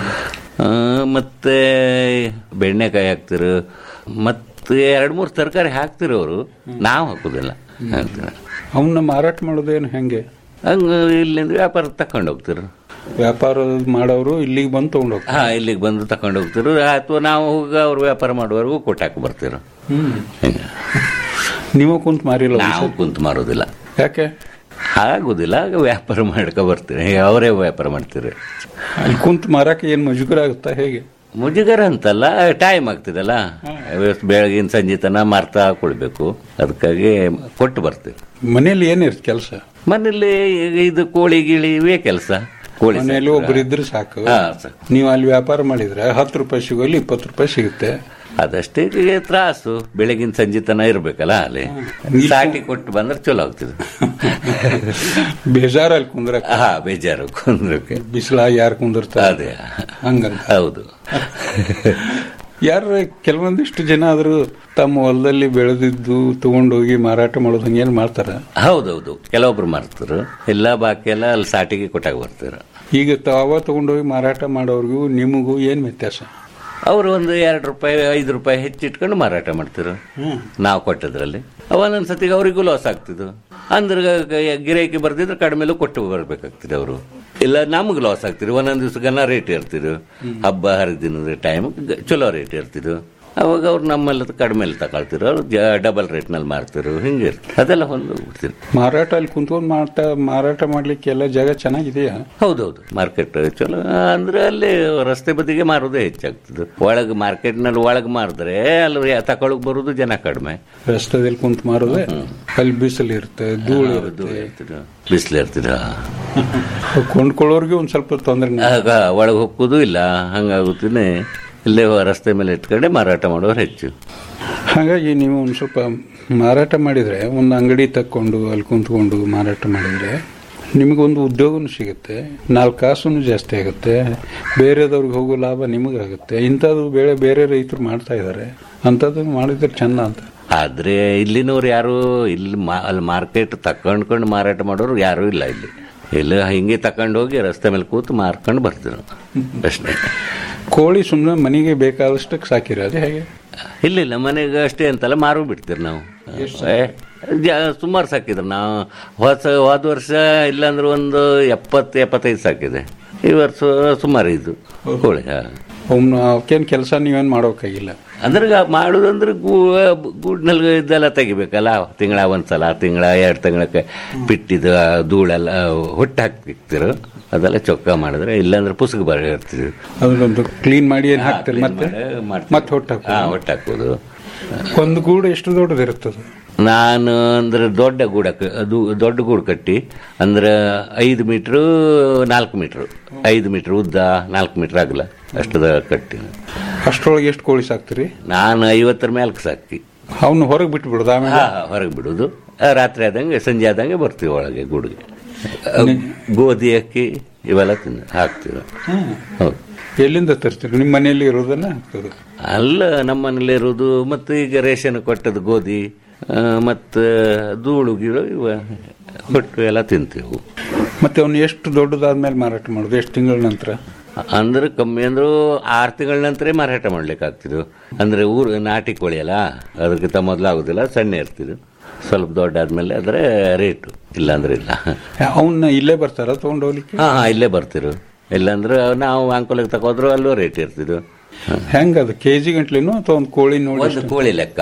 ಆ, ಮತ್ತೆ ಬೆಣ್ಣೆಕಾಯಿ ಹಾಕ್ತಿರು ಮತ್ತೆ ಎರಡ್ ಮೂರು ತರಕಾರಿ ಹಾಕ್ತಿರು ಅವರು ನಾವು ಹಾಕುದಿಲ್ಲ ಹಾಕ್ತಿರು ಅವನ್ನ ಮಾರಾಟ ಮಾಡೋದೇನು ಹೆಂಗೆ ಹಂಗ ಇಲ್ಲಿಂದ ವ್ಯಾಪಾರ ತಕೊಂಡು ಹೋಗ್ತಿರು ವ್ಯಾಪಾರ ಮಾಡೋರು ಇಲ್ಲಿಗೆ ಬಂದು ತಗೊಂಡು ಹೋಗ್ತಾರೆ ಹಾ ಇಲ್ಲಿಗೆ ಬಂದು ತಕೊಂಡು ಹೋಗ್ತಿರು ಅಥವಾ ನಾವು ಹೋಗ ಅವ್ರು ವ್ಯಾಪಾರ ಮಾಡುವವರೆಗೂ ಕೊಟ್ಟಾಕ ಬರ್ತಿರು ಹ್ಮ್ ಹಿಂಗ ನೀವು ಕುಂತ ಮಾರಿಲ್ಲ ನಾವು ಕುಂತು ಮಾರೋದಿಲ್ಲ ಯಾಕೆ ಆಗುದಿಲ್ಲ ಆಗ ವ್ಯಾಪಾರ ಮಾಡ್ಕೊ ಬರ್ತೀರಿ ಅವರೇ ವ್ಯಾಪಾರ ಮಾಡ್ತೀರಿ ಅಲ್ಲಿ ಕುಂತ ಮಾರಕ್ಕೆ ಏನ್ ಮುಜುಗರ ಆಗುತ್ತಾ ಹೇಗೆ ಮುಜುಗರ ಅಂತಲ್ಲ ಟೈಮ್ ಆಗ್ತದಲ್ಲ ಬೆಳಗಿನ ಸಂಜೆ ತನ ಮಾರ್ತಾ ಕೊಡ್ಬೇಕು ಅದಕ್ಕಾಗಿ ಕೊಟ್ಟು ಬರ್ತೀವಿ ಮನೇಲಿ ಏನಿರುತ್ತೆ ಕೆಲಸ ಮನೇಲಿ ಈಗ ಇದು ಕೋಳಿ ಗಿಳಿ ಇವೇ ಕೆಲಸ ಕೋಳಿ ಮನೆಯಲ್ಲಿ ಒಬ್ರು ಇದ್ರೆ ಸಾಕು ಹಾ, ಸಾಕು. ನೀವು ಅಲ್ಲಿ ವ್ಯಾಪಾರ ಮಾಡಿದ್ರೆ ಹತ್ತು ರೂಪಾಯಿ ಸಿಗೋಲ್ಲಿ ಇಪ್ಪತ್ತು ರೂಪಾಯಿ ಸಿಗುತ್ತೆ ಅದಷ್ಟೇ ಈಗ ತ್ರಾಸು ಬೆಳಗಿನ ಸಂಜೆ ತನ ಇರ್ಬೇಕಲ್ಲ ಅಲ್ಲಿ ಸಾಟಿ ಕೊಟ್ಟು ಬಂದ್ರೆ ಚಲೋ ಆಗ್ತದೆ ಬೇಜಾರಲ್ಲಿ ಕುಂದ್ರ ಹಾ ಬೇಜಾರು ಕುಂದ್ರಕ್ಕೆ ಬಿಸಿಲ ಯಾರು ಕುಂದಿರ್ತಾರೆ ಅದೇ ಹಂಗಂತ ಹೌದು ಯಾರು ಕೆಲವೊಂದಿಷ್ಟು ಜನ ಆದ್ರೂ ತಮ್ಮ ಹೊಲದಲ್ಲಿ ಬೆಳೆದಿದ್ದು ತಗೊಂಡೋಗಿ ಮಾರಾಟ ಮಾಡೋದು ಹಂಗೇನು ಮಾಡ್ತಾರ ಹೌದೌದು ಕೆಲವೊಬ್ರು ಮಾರ್ತಾರೆ ಎಲ್ಲ ಬಾಕಿ ಎಲ್ಲ ಅಲ್ಲಿ ಸಾಟಿಗೆ ಕೊಟ್ಟಾಗ ಬರ್ತಾರೆ ಈಗ ತಾವ ತಗೊಂಡೋಗಿ ಮಾರಾಟ ಮಾಡೋರ್ಗೂ ನಿಮಗೂ ಏನ್ ವ್ಯತ್ಯಾಸ ಅವರು ಒಂದು ಎರಡು ರೂಪಾಯಿ ಐದು ರೂಪಾಯಿ ಹೆಚ್ಚಿಟ್ಕೊಂಡು ಮಾರಾಟ ಮಾಡ್ತಿರು ನಾವು ಕೊಟ್ಟದ್ರಲ್ಲಿ ಒಂದೊಂದ್ ಸತಿಗೆ ಅವರಿಗೂ ಲಾಸ್ ಆಗ್ತಿದ್ದು ಅಂದ್ರೆ ಗಿರಾಕಿ ಬರ್ತಿದ್ರೆ ಕಡಿಮೆಲೂ ಕೊಟ್ಟು ಬರ್ಬೇಕಾಗ್ತಿದೆ ಅವರು ಇಲ್ಲ ನಮ್ಗೆ ಲಾಸ್ ಆಗ್ತಿದ್ರು ಒಂದೊಂದ್ ದಿವ್ಸ ಗನ ರೇಟ್ ಇರ್ತಿದ್ರು ಹಬ್ಬ ಹರಿದಿನದ ಟೈಮ್ ಚಲೋ ರೇಟ್ ಇರ್ತಿದ್ರು ಅವಾಗ ಅವ್ರು ನಮ್ಮಲ್ಲಿ ಕಡಿಮೆಲಿ ತಗೊಳ್ತಿರು ಅವ್ರು ಡಬಲ್ ರೇಟ್ನಲ್ಲಿ ಮಾರ್ತಿರು ಹಿಂಗೆ ಇರ್ತಿರು ಅದೆಲ್ಲ ಹೊಂದು ಬಿಡ್ತಿರು ಮಾರಾಟ ಅಲ್ಲಿ ಕುಂತ್ಕೊಂಡು ಮಾಡ್ತಾ ಮಾರಾಟ ಮಾಡ್ಲಿಕ್ಕೆ ಎಲ್ಲ ಜಾಗ ಚೆನ್ನಾಗಿದೆಯಾ ಹೌದೌದು ಮಾರ್ಕೆಟ್ ಚಲೋ ಅಂದ್ರೆ ಅಲ್ಲಿ ರಸ್ತೆ ಬದಿಗೆ ಮಾರೋದೇ ಹೆಚ್ಚಾಗ್ತದೆ ಒಳಗೆ ಮಾರ್ಕೆಟ್ನಲ್ಲಿ ಒಳಗೆ ಮಾರಿದ್ರೆ ಅಲ್ಲಿ ತಗೊಳಕ್ ಬರೋದು ಜನ ಕಡಿಮೆ ರಸ್ತೆದಲ್ಲಿ ಕುಂತ್ ಮಾರೋದೆ ಅಲ್ಲಿ ಬಿಸಿಲು ಇರುತ್ತೆ ಧೂಳು ಇರುತ್ತೆ ಬಿಸಿಲು ಇರ್ತಿದ್ರ ಕೊಂಡ್ಕೊಳ್ಳೋರ್ಗೆ ಒಂದ್ ಸ್ವಲ್ಪ ತೊಂದರೆ ಆಗ ಒಳಗೆ ಹೋಗೋದು ಇಲ್ಲ ಹಂಗಾಗುತ್ತೇನೆ ಇಲ್ಲೇ ರಸ್ತೆ ಮೇಲೆ ಇಟ್ಕೊಂಡೆ ಮಾರಾಟ ಮಾಡೋರು ಹೆಚ್ಚು ಹಾಗಾಗಿ ನೀವು ಒಂದು ಸ್ವಲ್ಪ ಮಾರಾಟ ಮಾಡಿದರೆ ಒಂದು ಅಂಗಡಿ ತಕ್ಕೊಂಡು ಅಲ್ಲಿ ಕುಂತ್ಕೊಂಡು ಮಾರಾಟ ಮಾಡಿದರೆ ನಿಮಗೊಂದು ಉದ್ಯೋಗನೂ ಸಿಗುತ್ತೆ ನಾಲ್ಕು ಕಾಸು ಜಾಸ್ತಿ ಆಗುತ್ತೆ ಬೇರೆದವ್ರಿಗೆ ಹೋಗೋ ಲಾಭ ನಿಮಗಾಗುತ್ತೆ ಇಂಥದ್ದು ಬೇರೆ ಬೇರೆ ರೈತರು ಮಾಡ್ತಾ ಇದ್ದಾರೆ ಅಂಥದ್ದು ಮಾಡಿದ್ರೆ ಚೆಂದ ಅಂತ ಆದ್ರೆ ಇಲ್ಲಿನವ್ರು ಯಾರು ಇಲ್ಲಿ ಮಾ- ಅಲ್ಲಿ ಮಾರ್ಕೆಟ್ ತಕೊಂಡ್ಕೊಂಡು ಮಾರಾಟ ಮಾಡೋರು ಯಾರು ಇಲ್ಲ ಇಲ್ಲಿ ಇಲ್ಲ ಹಿಂಗೆ ತಕೊಂಡು ಹೋಗಿ ರಸ್ತೆ ಮೇಲೆ ಕೂತು ಮಾರ್ಕೊಂಡು ಬರ್ತಿದ್ರು ಅಷ್ಟೇ ಕೋಳಿ ಸುಮ್ಮನೆ ಮನೆಗೆ ಬೇಕಾದಷ್ಟಕ್ಕೆ ಸಾಕಿರೋದು ಹೇಗೆ ಇಲ್ಲ ಇಲ್ಲ ಮನೆಗೆ ಅಷ್ಟೇ ಅಂತಲ್ಲ ಮಾರು ಬಿಡ್ತೀರಿ ನಾವು ಸುಮಾರು ಸಾಕಿದ್ರು ನಾವು ಹೊಸ ಹೋದ ವರ್ಷ ಇಲ್ಲಾಂದ್ರೆ ಒಂದು ಎಪ್ಪತ್ತು ಎಪ್ಪತ್ತೈದು ಸಾಕಿದೆ ಈ ವರ್ಷ ಸುಮಾರು ಇದು ಕೋಳಿ ಹಾ. ಅವ್ನ ಅವಕ್ಕೇನು ಕೆಲಸ ನೀವೇನು ಮಾಡೋಕ್ಕಾಗಿಲ್ಲ ಅಂದ್ರೆ ಗ- ಮಾಡುದಂದ್ರೆ ಗೂ ಗೂಡ್ನಲ್ಲಿ ಇದೆಲ್ಲ ತೆಗಿಬೇಕಲ್ಲ ತಿಂಗಳ ಒಂದ್ಸಲ ತಿಂಗಳ ಎರಡು ತಿಂಗಳಕ್ಕೆ ಬಿಟ್ಟಿದ್ದು ಆ ಧೂಳೆಲ್ಲ ಹೊಟ್ಟೆ ಹಾಕ್ತಿರು ಅದೆಲ್ಲ ಚೊಕ್ಕ ಮಾಡಿದ್ರೆ ಇಲ್ಲಾಂದ್ರೆ ಪುಸ್ತಕ ಬರ ಇರ್ತೀವಿ ಅದನ್ನೊಂದು ಕ್ಲೀನ್ ಮಾಡಿ ಏನು ಹಾಕ್ತಾರೆ ಮತ್ತೆ ಮತ್ತೆ ಹೊಟ್ಟು ಹಾ ಹೊಟ್ಟೆ ಹಾಕೋದು ಒಂದು ಗೂಡು ಎಷ್ಟು ದೊಡ್ಡದಿರುತ್ತದೆ ನಾನು ಅಂದ್ರೆ ದೊಡ್ಡ ಗೂಡ ಕ- ಅದು ದೊಡ್ಡ ಗೂಡು ಕಟ್ಟಿ ಅಂದ್ರೆ ಐದು ಮೀಟ್ರು ನಾಲ್ಕು ಮೀಟ್ರು ಐದು ಮೀಟ್ರ್ ಉದ್ದ ನಾಲ್ಕು ಮೀಟ್ರ್ ಆಗಲ್ಲ ಅಷ್ಟದ ಕಟ್ಟಿ ಅಷ್ಟರೊಳಗೆ ಎಷ್ಟು ಕೋಳಿ ಸಾಕ್ತೀರಿ ನಾನು ಐವತ್ತರ ಮೇಲ್ಕ್ ಸಾಕಿ ಅವನು ಹೊರಗೆ ಬಿಟ್ಬಿಡೋದು ಆಮೇಲೆ ಹಾ ಹೊರಗೆ ಬಿಡುದು ಆ, ರಾತ್ರಿ ಆದಂಗೆ ಸಂಜೆ ಆದಂಗೆ ಬರ್ತೀವಿ ಒಳಗೆ ಗೂಡಿಗೆ ಆ, ಗೋಧಿ ಅಕ್ಕಿ ಇವೆಲ್ಲ ತಿಂದು ಹಾಕ್ತೀವಿ ಹೌದು ಎಲ್ಲಿಂದ ತರ್ತೀರಿ ನಿಮ್ಮ ಮನೆಯಲ್ಲಿ ಇರೋದನ್ನ ಹಾಕೋದು ಅಲ್ಲ ನಮ್ಮ ಮನೇಲಿ ಇರೋದು ಮತ್ತು ಈಗ ರೇಷನ್ ಕೊಟ್ಟದ್ದು ಗೋಧಿ ಆ, ಮತ್ತು ಧೂಳು ಗೀಳು ಇವ ಹೊಟ್ಟು ಎಲ್ಲ ತಿಂತೀವಿ ಮತ್ತೆ ಅವನು ಎಷ್ಟು ದೊಡ್ಡದಾದ್ಮೇಲೆ ಮಾರಾಟ ಮಾಡೋದು ಎಷ್ಟು ತಿಂಗಳ ನಂತರ ಅಂದ್ರೆ ಕಮ್ಮಿ ಅಂದ್ರು ಆರು ತಿಂಗಳ ನಂತರ ಮಾರಾಟ ಮಾಡ್ಲಿಕ್ಕೆ ಆಗ್ತಿದ್ವು ಅಂದ್ರೆ ಊರು ನಾಟಿ ಕೋಳಿ ಅಲ್ಲ ಅದಕ್ಕಿಂತ ಮೊದಲು ಆಗುದಿಲ್ಲ ಸಣ್ಣ ಇರ್ತಿದ್ವು ಸ್ವಲ್ಪ ದೊಡ್ಡ ಆದ್ಮೇಲೆ ಅದ್ರ ರೇಟು ಇಲ್ಲಾಂದ್ರೆ ಇಲ್ಲ ಅವನ್ನ ಇಲ್ಲೇ ಬರ್ತಾರ ತಗೊಂಡು ಹೋಗ್ಲಿಕ್ಕೆ ಹಾ ಹಾ ಇಲ್ಲೇ ಬರ್ತಿರು ಇಲ್ಲಾಂದ್ರೆ ನಾವು ಅಂಕೋಲಿಗೆ ತಗೋದ್ರು ಅಲ್ಲೂ ರೇಟ್ ಇರ್ತಿದ್ವು ಹೆಂಗ ಅದು ಕೆಜಿ ಗಂಟ್ಲೇನು ಅಥವಾ ಒಂದು ಕೋಳಿ ನೋಡಿ ಒಂದು ಕೋಳಿ ಲೆಕ್ಕ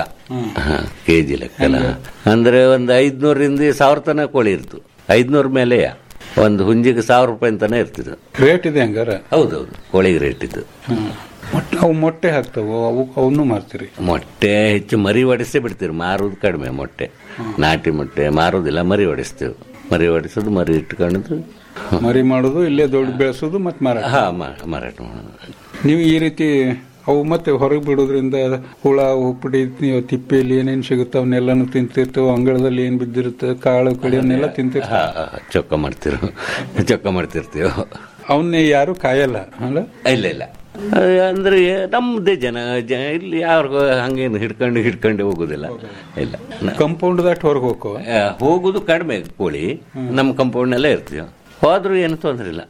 ಕೆಜಿ ಲೆಕ್ಕ ಅಲ್ಲ ಅಂದ್ರೆ ಒಂದು ಐದ್ನೂರಿಂದ ಸಾವಿರ ತನಕ ಕೋಳಿ ಇರ್ತು ಐದ್ನೂರ ಮೇಲೆ ಒಂದು ಹುಂಜಿಗೆ ಸಾವಿರ ರೂಪಾಯಿ ಅಂತಾನೆ ಇರ್ತಿದ್ದು ರೇಟ್ ಇದೆ ಹಂಗಾರ ಹೌದೌದು ಕೋಳಿಗೆ ರೇಟ್ ಇದ್ದು ಮೊಟ್ಟೆ ಅವು ಮೊಟ್ಟೆ ಹಾಕ್ತಾವ ಅವು ಅವನ್ನೂ ಮಾರ್ತೀರಿ ಮೊಟ್ಟೆ ಹೆಚ್ಚು ಮರಿ ಹೊಡಿಸೇ ಬಿಡ್ತೀವಿ ಮಾರೋದು ಕಡಿಮೆ ಮೊಟ್ಟೆ ನಾಟಿ ಮೊಟ್ಟೆ ಮಾರೋದಿಲ್ಲ ಮರಿ ಹೊಡಿಸ್ತೀವಿ ಮರಿ ಹೊಡಿಸೋದು ಮರಿ ಇಟ್ಕೊಂಡು ಮರಿ ಮಾಡೋದು ಇಲ್ಲೇ ದೊಡ್ಡ ಬೆಳೆಸೋದು ಮತ್ತೆ ಮಾರಾಟ ಹಾ ಮಾ- ಮಾರಾಟ ಮಾಡೋದು ನೀವು ಈ ರೀತಿ ಅವು ಮತ್ತೆ ಹೊರಗೆ ಬಿಡೋದ್ರಿಂದ ಹುಳ ಉಪ್ಪಡಿ ನೀವು ತಿಪ್ಪೆಯಲ್ಲಿ ಏನೇನು ಸಿಗುತ್ತೆ ಅವನ್ನೆಲ್ಲಾನು ತಿಂತಿರ್ತವೆ ಅಂಗಳದಲ್ಲಿ ಏನ್ ಬಿದ್ದಿರುತ್ತೆ ಕಾಳು ಕಡಿ ಅವನ್ನೆಲ್ಲ ತಿಂತಿರ್ತಾವೆ ಹಾ, ಹಾ, ಚೊಕ್ಕ ಮಾಡ್ತಿರು ಚೊಕ್ಕ ಮಾಡ್ತಿರ್ತೀವಿ ಅವನ್ನೇ ಯಾರು ಕಾಯಲ್ಲ ಅಲ್ಲ ಇಲ್ಲ ಇಲ್ಲ ಆ, ಅಂದ್ರೆ ನಮ್ಮದೇ ಜನ ಜ- ಇಲ್ಲಿ ಯಾರಿಗೂ ಹಂಗೇನು ಹಿಡ್ಕೊಂಡು ಹಿಡ್ಕೊಂಡು ಹೋಗುದಿಲ್ಲ ಇಲ್ಲ ನ- ಕಂಪೌಂಡ್ ದಾಟ್ ಹೊರಗೆ ಹೋಗೋ ಆ, ಹೋಗುದು ಕಡಿಮೆ ಕೋಳಿ ನಮ್ಮ ಕಂಪೌಂಡ್ನಲ್ಲೇ ಇರ್ತೀವಿ ಹೋದ್ರೂ ಏನು ತೊಂದ್ರೆ ಇಲ್ಲ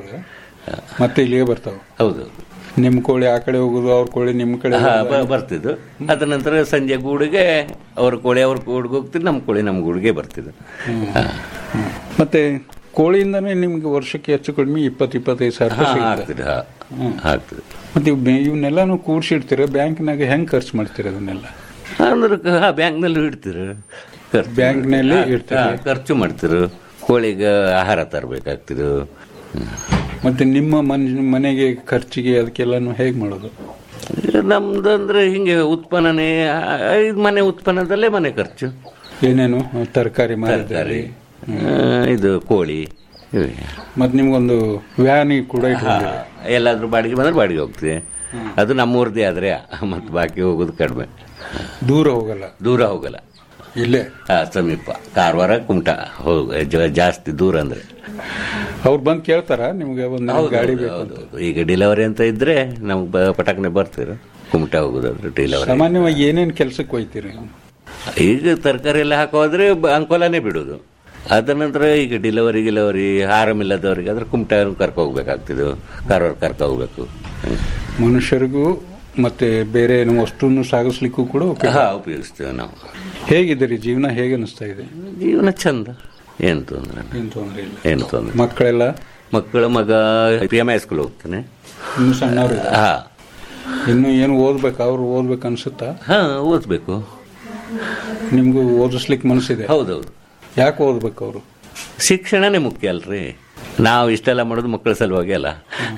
ಮತ್ತೆ ಇಲ್ಲಿಗೆ ಬರ್ತಾವ ಹೌದು ನಿಮ್ ಕೋಳಿ ಆ ಕಡೆ ಹೋಗುದು ಅವ್ರ ಕೋಳಿ ನಿಮ್ ಕಡೆ ಹಾ, ಹೋಗೋದು. ಬ- ಬರ್ತಿದ್ದು ಅದ ನಂತರ ಸಂಜೆ ಗೂಡಿಗೆ ಅವ್ರ ಕೋಳಿ ಅವ್ರ ಗೂಡಿಗೆ ಹೋಗ್ತಿದ್ದು ನಮ್ಮ ಕೋಳಿ ನಮ್ಮ ಗೂಡಿಗೆ ಬರ್ತಿದ್ದು ಹಾ. ಮತ್ತೆ ಕೋಳಿಯಿಂದನೇ ನಿಮ್ಗೆ ವರ್ಷಕ್ಕೆ ಹೆಚ್ಚು ಕಡಿಮೆ ಇಪ್ಪತ್ತು ಇಪ್ಪತ್ತೈದು ಸಾವಿರ ಹಾ, ರೂಪಾಯಿ ಸಿಗುತ್ತೆ ಆಗ್ತದೆ ಹಾ, ಆಗ್ತದೆ ಮತ್ತೆ ಇವ್ ಬೆ- ಇವನ್ನೆಲ್ಲಾನು ಕೂಡ್ಸಿಡ್ತೀರ ಬ್ಯಾಂಕ್ನಾಗ ಹೆಂಗ್ ಖರ್ಚು ಮಾಡ್ತೀರ ಅದನ್ನೆಲ್ಲ ಅಂದ್ರೆ ಕ- ಬ್ಯಾಂಕ್ನಲ್ಲಿ ಇಡ್ತೀರು ಖರ್ಚು- ಬ್ಯಾಂಕ್ನಲ್ಲಿ ಹಾ, ಇಡ್ತೀರಿ? ಹಾ, ಖರ್ಚು ಮಾಡ್ತಿರು ಕೋಳಿಗೆ ಆಹಾರ ತರಬೇಕಾಗ್ತಿರು ಮತ್ತೆ ನಿಮ್ಮ ಮನ್ ಮನೆಗೆ ಖರ್ಚಿಗೆ ಅದಕ್ಕೆಲ್ಲಾನು ಹೇಗೆ ಮಾಡೋದು ನಮ್ದಂದ್ರೆ ಹಿಂಗೆ ಉತ್ಪನ್ನನೇ ಆ, ಇದು ಮನೆ ಉತ್ಪನ್ನದಲ್ಲೇ ಮನೆ ಖರ್ಚು ಏನೇನು ತರಕಾರಿ ತರಕಾರಿ ಮಾರಿದ್ರಿ ಇದು ಕೋಳಿ ಇವೆ. ಮತ್ತೆ ನಿಮ್ಗೊಂದು ವ್ಯಾನಿ ಕೂಡ ಹಾ, ಇಟ್ಕೊಂಡಿದ್ದೀರಿ. ಎಲ್ಲಾದ್ರೂ ಬಾಡಿಗೆ ಬಂದ್ರೆ ಬಾಡಿಗೆ ಹೋಗ್ತೀವಿ ಅದು ನಮ್ಮೂರ್ದೇ ಆದ್ರೆ ಮತ್ತೆ ಬಾಕಿ ಹೋಗೋದು ಕಡಿಮೆ ದೂರ ಹೋಗಲ್ಲ ದೂರ ಹೋಗಲ್ಲ ಇಲ್ಲೇ ಹಾ, ಸಮೀಪ ಕಾರವಾರ ಕುಮಟ ಹೋಗ ಜ- ಜಾಸ್ತಿ ದೂರ ಅಂದ್ರೆ ಅವ್ರು ಬಂದು ಕೇಳ್ತಾರ ನಿಮ್ಗೆ ಒಂದು ಹೌದು, ಗಾಡಿ ಹೌದು, ಬೇಕು ಹೌದು, ಅಂತ ಹೌದು. ಈಗ ಡಿಲವರಿ ಅಂತ ಇದ್ರೆ ನಮ್ಗೆ ಬ- ಪಟಕ್ನೆ ಬರ್ತೀರ ಕುಮಟ ಹೋಗೋದಾದ್ರೆ ಡಿಲವರಿ ಸಾಮಾನ್ಯವಾಗಿ ಏನೇನ್ ಕೆಲ್ಸಕ್ಕೆ ಹೋಯ್ತೀರಿ ಈಗ ತರಕಾರಿ ಎಲ್ಲ ಹಾಕೋದ್ರೆ ಬ- ಅಂಕೋಲಾನೇ ಬಿಡೋದು ಅದ ನಂತರ ಈಗ ಡಿಲವರಿ ಗಿಲವರಿ ಆರಾಮಿಲ್ಲದವ್ರಿಗೆ ಆದ್ರೆ ಕುಮಟ ಕರ್ಕೊ ಹೋಗ್ಬೇಕಾಗ್ತಿದ್ದು ಕಾರವಾರ ಕರ್ಕೊ ಹೋಗ್ಬೇಕು ಮನುಷ್ಯರಿಗೂ ಮತ್ತೆ ಬೇರೆ ಏನು ವಸ್ತುವನ್ನು ಸಾಗಿಸ್ಲಿಕ್ಕೂ ಕೂಡ ಉಪಯೋಗ. ಹಾ ಉಪಯೋಗಿಸ್ತೇವೆ ನಾವು ಹೇಗಿದೆ ರೀ ಜೀವನ ಹೇಗೆ ಅನಿಸ್ತಾ ಇದೆ ಜೀವನ ಚಂದ ಏನು ತೊಂದ್ರೆ ಏನ್ ತೊಂದ್ರೆ ಇಲ್ಲ ಏನು ತೊಂದ್ರೆ ಮಕ್ಕಳೆಲ್ಲ ಮಕ್ಕಳ ಮಗ ಪಿ ಎಂ ಐ ಸ್ಕೂಲ್ ಹೋಗ್ತಾನೆ ಇನ್ನು ಸಣ್ಣವ್ರು ಇದ್ದಾರೆ. ಹಾ ಇನ್ನು ಏನು ಓದ್ಬೇಕು ಅವ್ರು ಓದ್ಬೇಕು ಅನ್ಸುತ್ತಾ ಹಾ ಓದ್ಬೇಕು ನಿಮ್ಗೂ ಓದಿಸ್ಲಿಕ್ಕೆ ಮನಸ್ಸಿದೆ ಹೌದೌದು ಯಾಕೆ ಓದ್ಬೇಕು ಅವರು ಶಿಕ್ಷಣನೇ ಮುಖ್ಯ ಅಲ್ರಿ ನಾವು ಇಷ್ಟೆಲ್ಲ ಮಾಡೋದು ಮಕ್ಕಳ ಸಲುವಾಗಿ ಅಲ್ಲ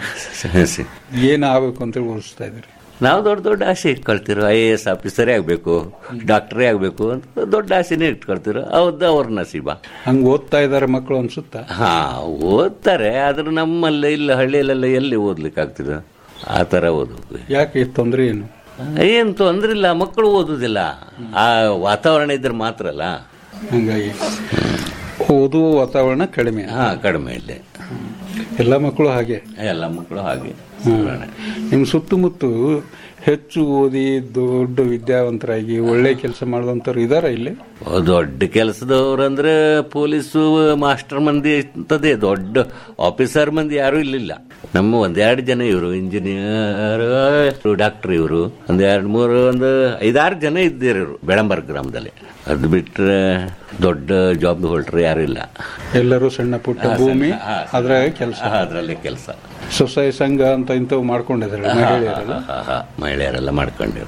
ಏನ್ ಆಗ್ಬೇಕು ಅಂತೇಳಿ ಓದಿಸ್ತಾ ಇದ್ದಾರೆ ನಾವು ದೊಡ್ಡ ದೊಡ್ಡ ಆಸೆ ಇಟ್ಕೊಳ್ತಿರೋ ಐ ಎ ಎಸ್ ಆಫೀಸರೇ ಆಗಬೇಕು ಡಾಕ್ಟರೇ ಆಗಬೇಕು ಅಂತ ದೊಡ್ಡ ಆಸೆನೇ ಇಟ್ಕೊಳ್ತಿರೋ ಹೌದು ಅವ್ರ ನಸೀಬ ಹಂಗ ಓದ್ತಾ ಇದ್ದಾರೆ ಮಕ್ಕಳು ಅನ್ಸುತ್ತಾ ಹಾ ಓದ್ತಾರೆ ಆದ್ರೆ ನಮ್ಮಲ್ಲಿ ಇಲ್ಲ ಹಳ್ಳಿಯಲ್ಲೆಲ್ಲ ಎಲ್ಲಿ ಓದ್ಲಿಕ್ಕೆ ಆಗ್ತದೆ ಆ ಥರ ಓದಬೇಕು ಯಾಕೆ ಈ ತೊಂದ್ರೆ ಏನು ಏನು ತೊಂದ್ರೆ ಇಲ್ಲ ಮಕ್ಕಳು ಓದುದಿಲ್ಲ ಆ ವಾತಾವರಣ ಇದ್ರೆ ಮಾತ್ರ ಅಲ್ಲ ಹಂಗಾಗಿ ಓದುವ ವಾತಾವರಣ ಕಡಿಮೆ ಹಾ ಕಡಿಮೆ ಇಲ್ಲಿ ಎಲ್ಲ ಮಕ್ಕಳು ಹಾಗೆ ಎಲ್ಲ ಮಕ್ಕಳು ಹಾಗೆ ನಿಮ್ಮ ಸುತ್ತಮುತ್ತ ಹೆಚ್ಚು ಓದಿ ದೊಡ್ಡ ವಿದ್ಯಾವಂತರಾಗಿ ಒಳ್ಳೆ ಕೆಲಸ ಮಾಡುವಂತವ್ರು ಇದಾರ ಇಲ್ಲಿ ದೊಡ್ಡ ಕೆಲಸದವ್ರು ಅಂದ್ರೆ ಪೊಲೀಸು ಮಾಸ್ಟರ್ ಮಂದಿ ಅಂತದೇ ದೊಡ್ಡ ಆಫೀಸರ್ ಮಂದಿ ಯಾರು ಇಲ್ಲಿಲ್ಲ ನಮ್ಮ ಒಂದೆರಡು ಜನ ಇವರು ಇಂಜಿನಿಯರ್ ಡಾಕ್ಟರ್ ಇವರು ಒಂದ್ ಎರಡು ಮೂರು ಒಂದು ಐದಾರು ಜನ ಇದ್ದೀರಿ ಇವರು ಬೆಳಂಬರ್ ಗ್ರಾಮದಲ್ಲಿ ಅದು ಬಿಟ್ರೆ ದೊಡ್ಡ ಜಾಬ್ ಹೋಲ್ಡರ್ ಯಾರು ಇಲ್ಲ ಎಲ್ಲರೂ ಸಣ್ಣ ಪುಟ್ಟ ಹಾ, ಭೂಮಿ ಸಣ್ಣ- ಹಾ, ಅದ್ರಾಗ ಕೆಲಸ ಅದರಲ್ಲಿ ಕೆಲಸ ಸ್ವಸಹಾಯ ಸಂಘ ಅಂತ ಇಂಥವು ಮಾಡ್ಕೊಂಡಿದ್ದಾರೆ ಮಹಿಳೆಯರೆಲ್ಲ ಮಹಿಳೆಯರೆಲ್ಲ ಮಾಡ್ಕೊಂಡಿರು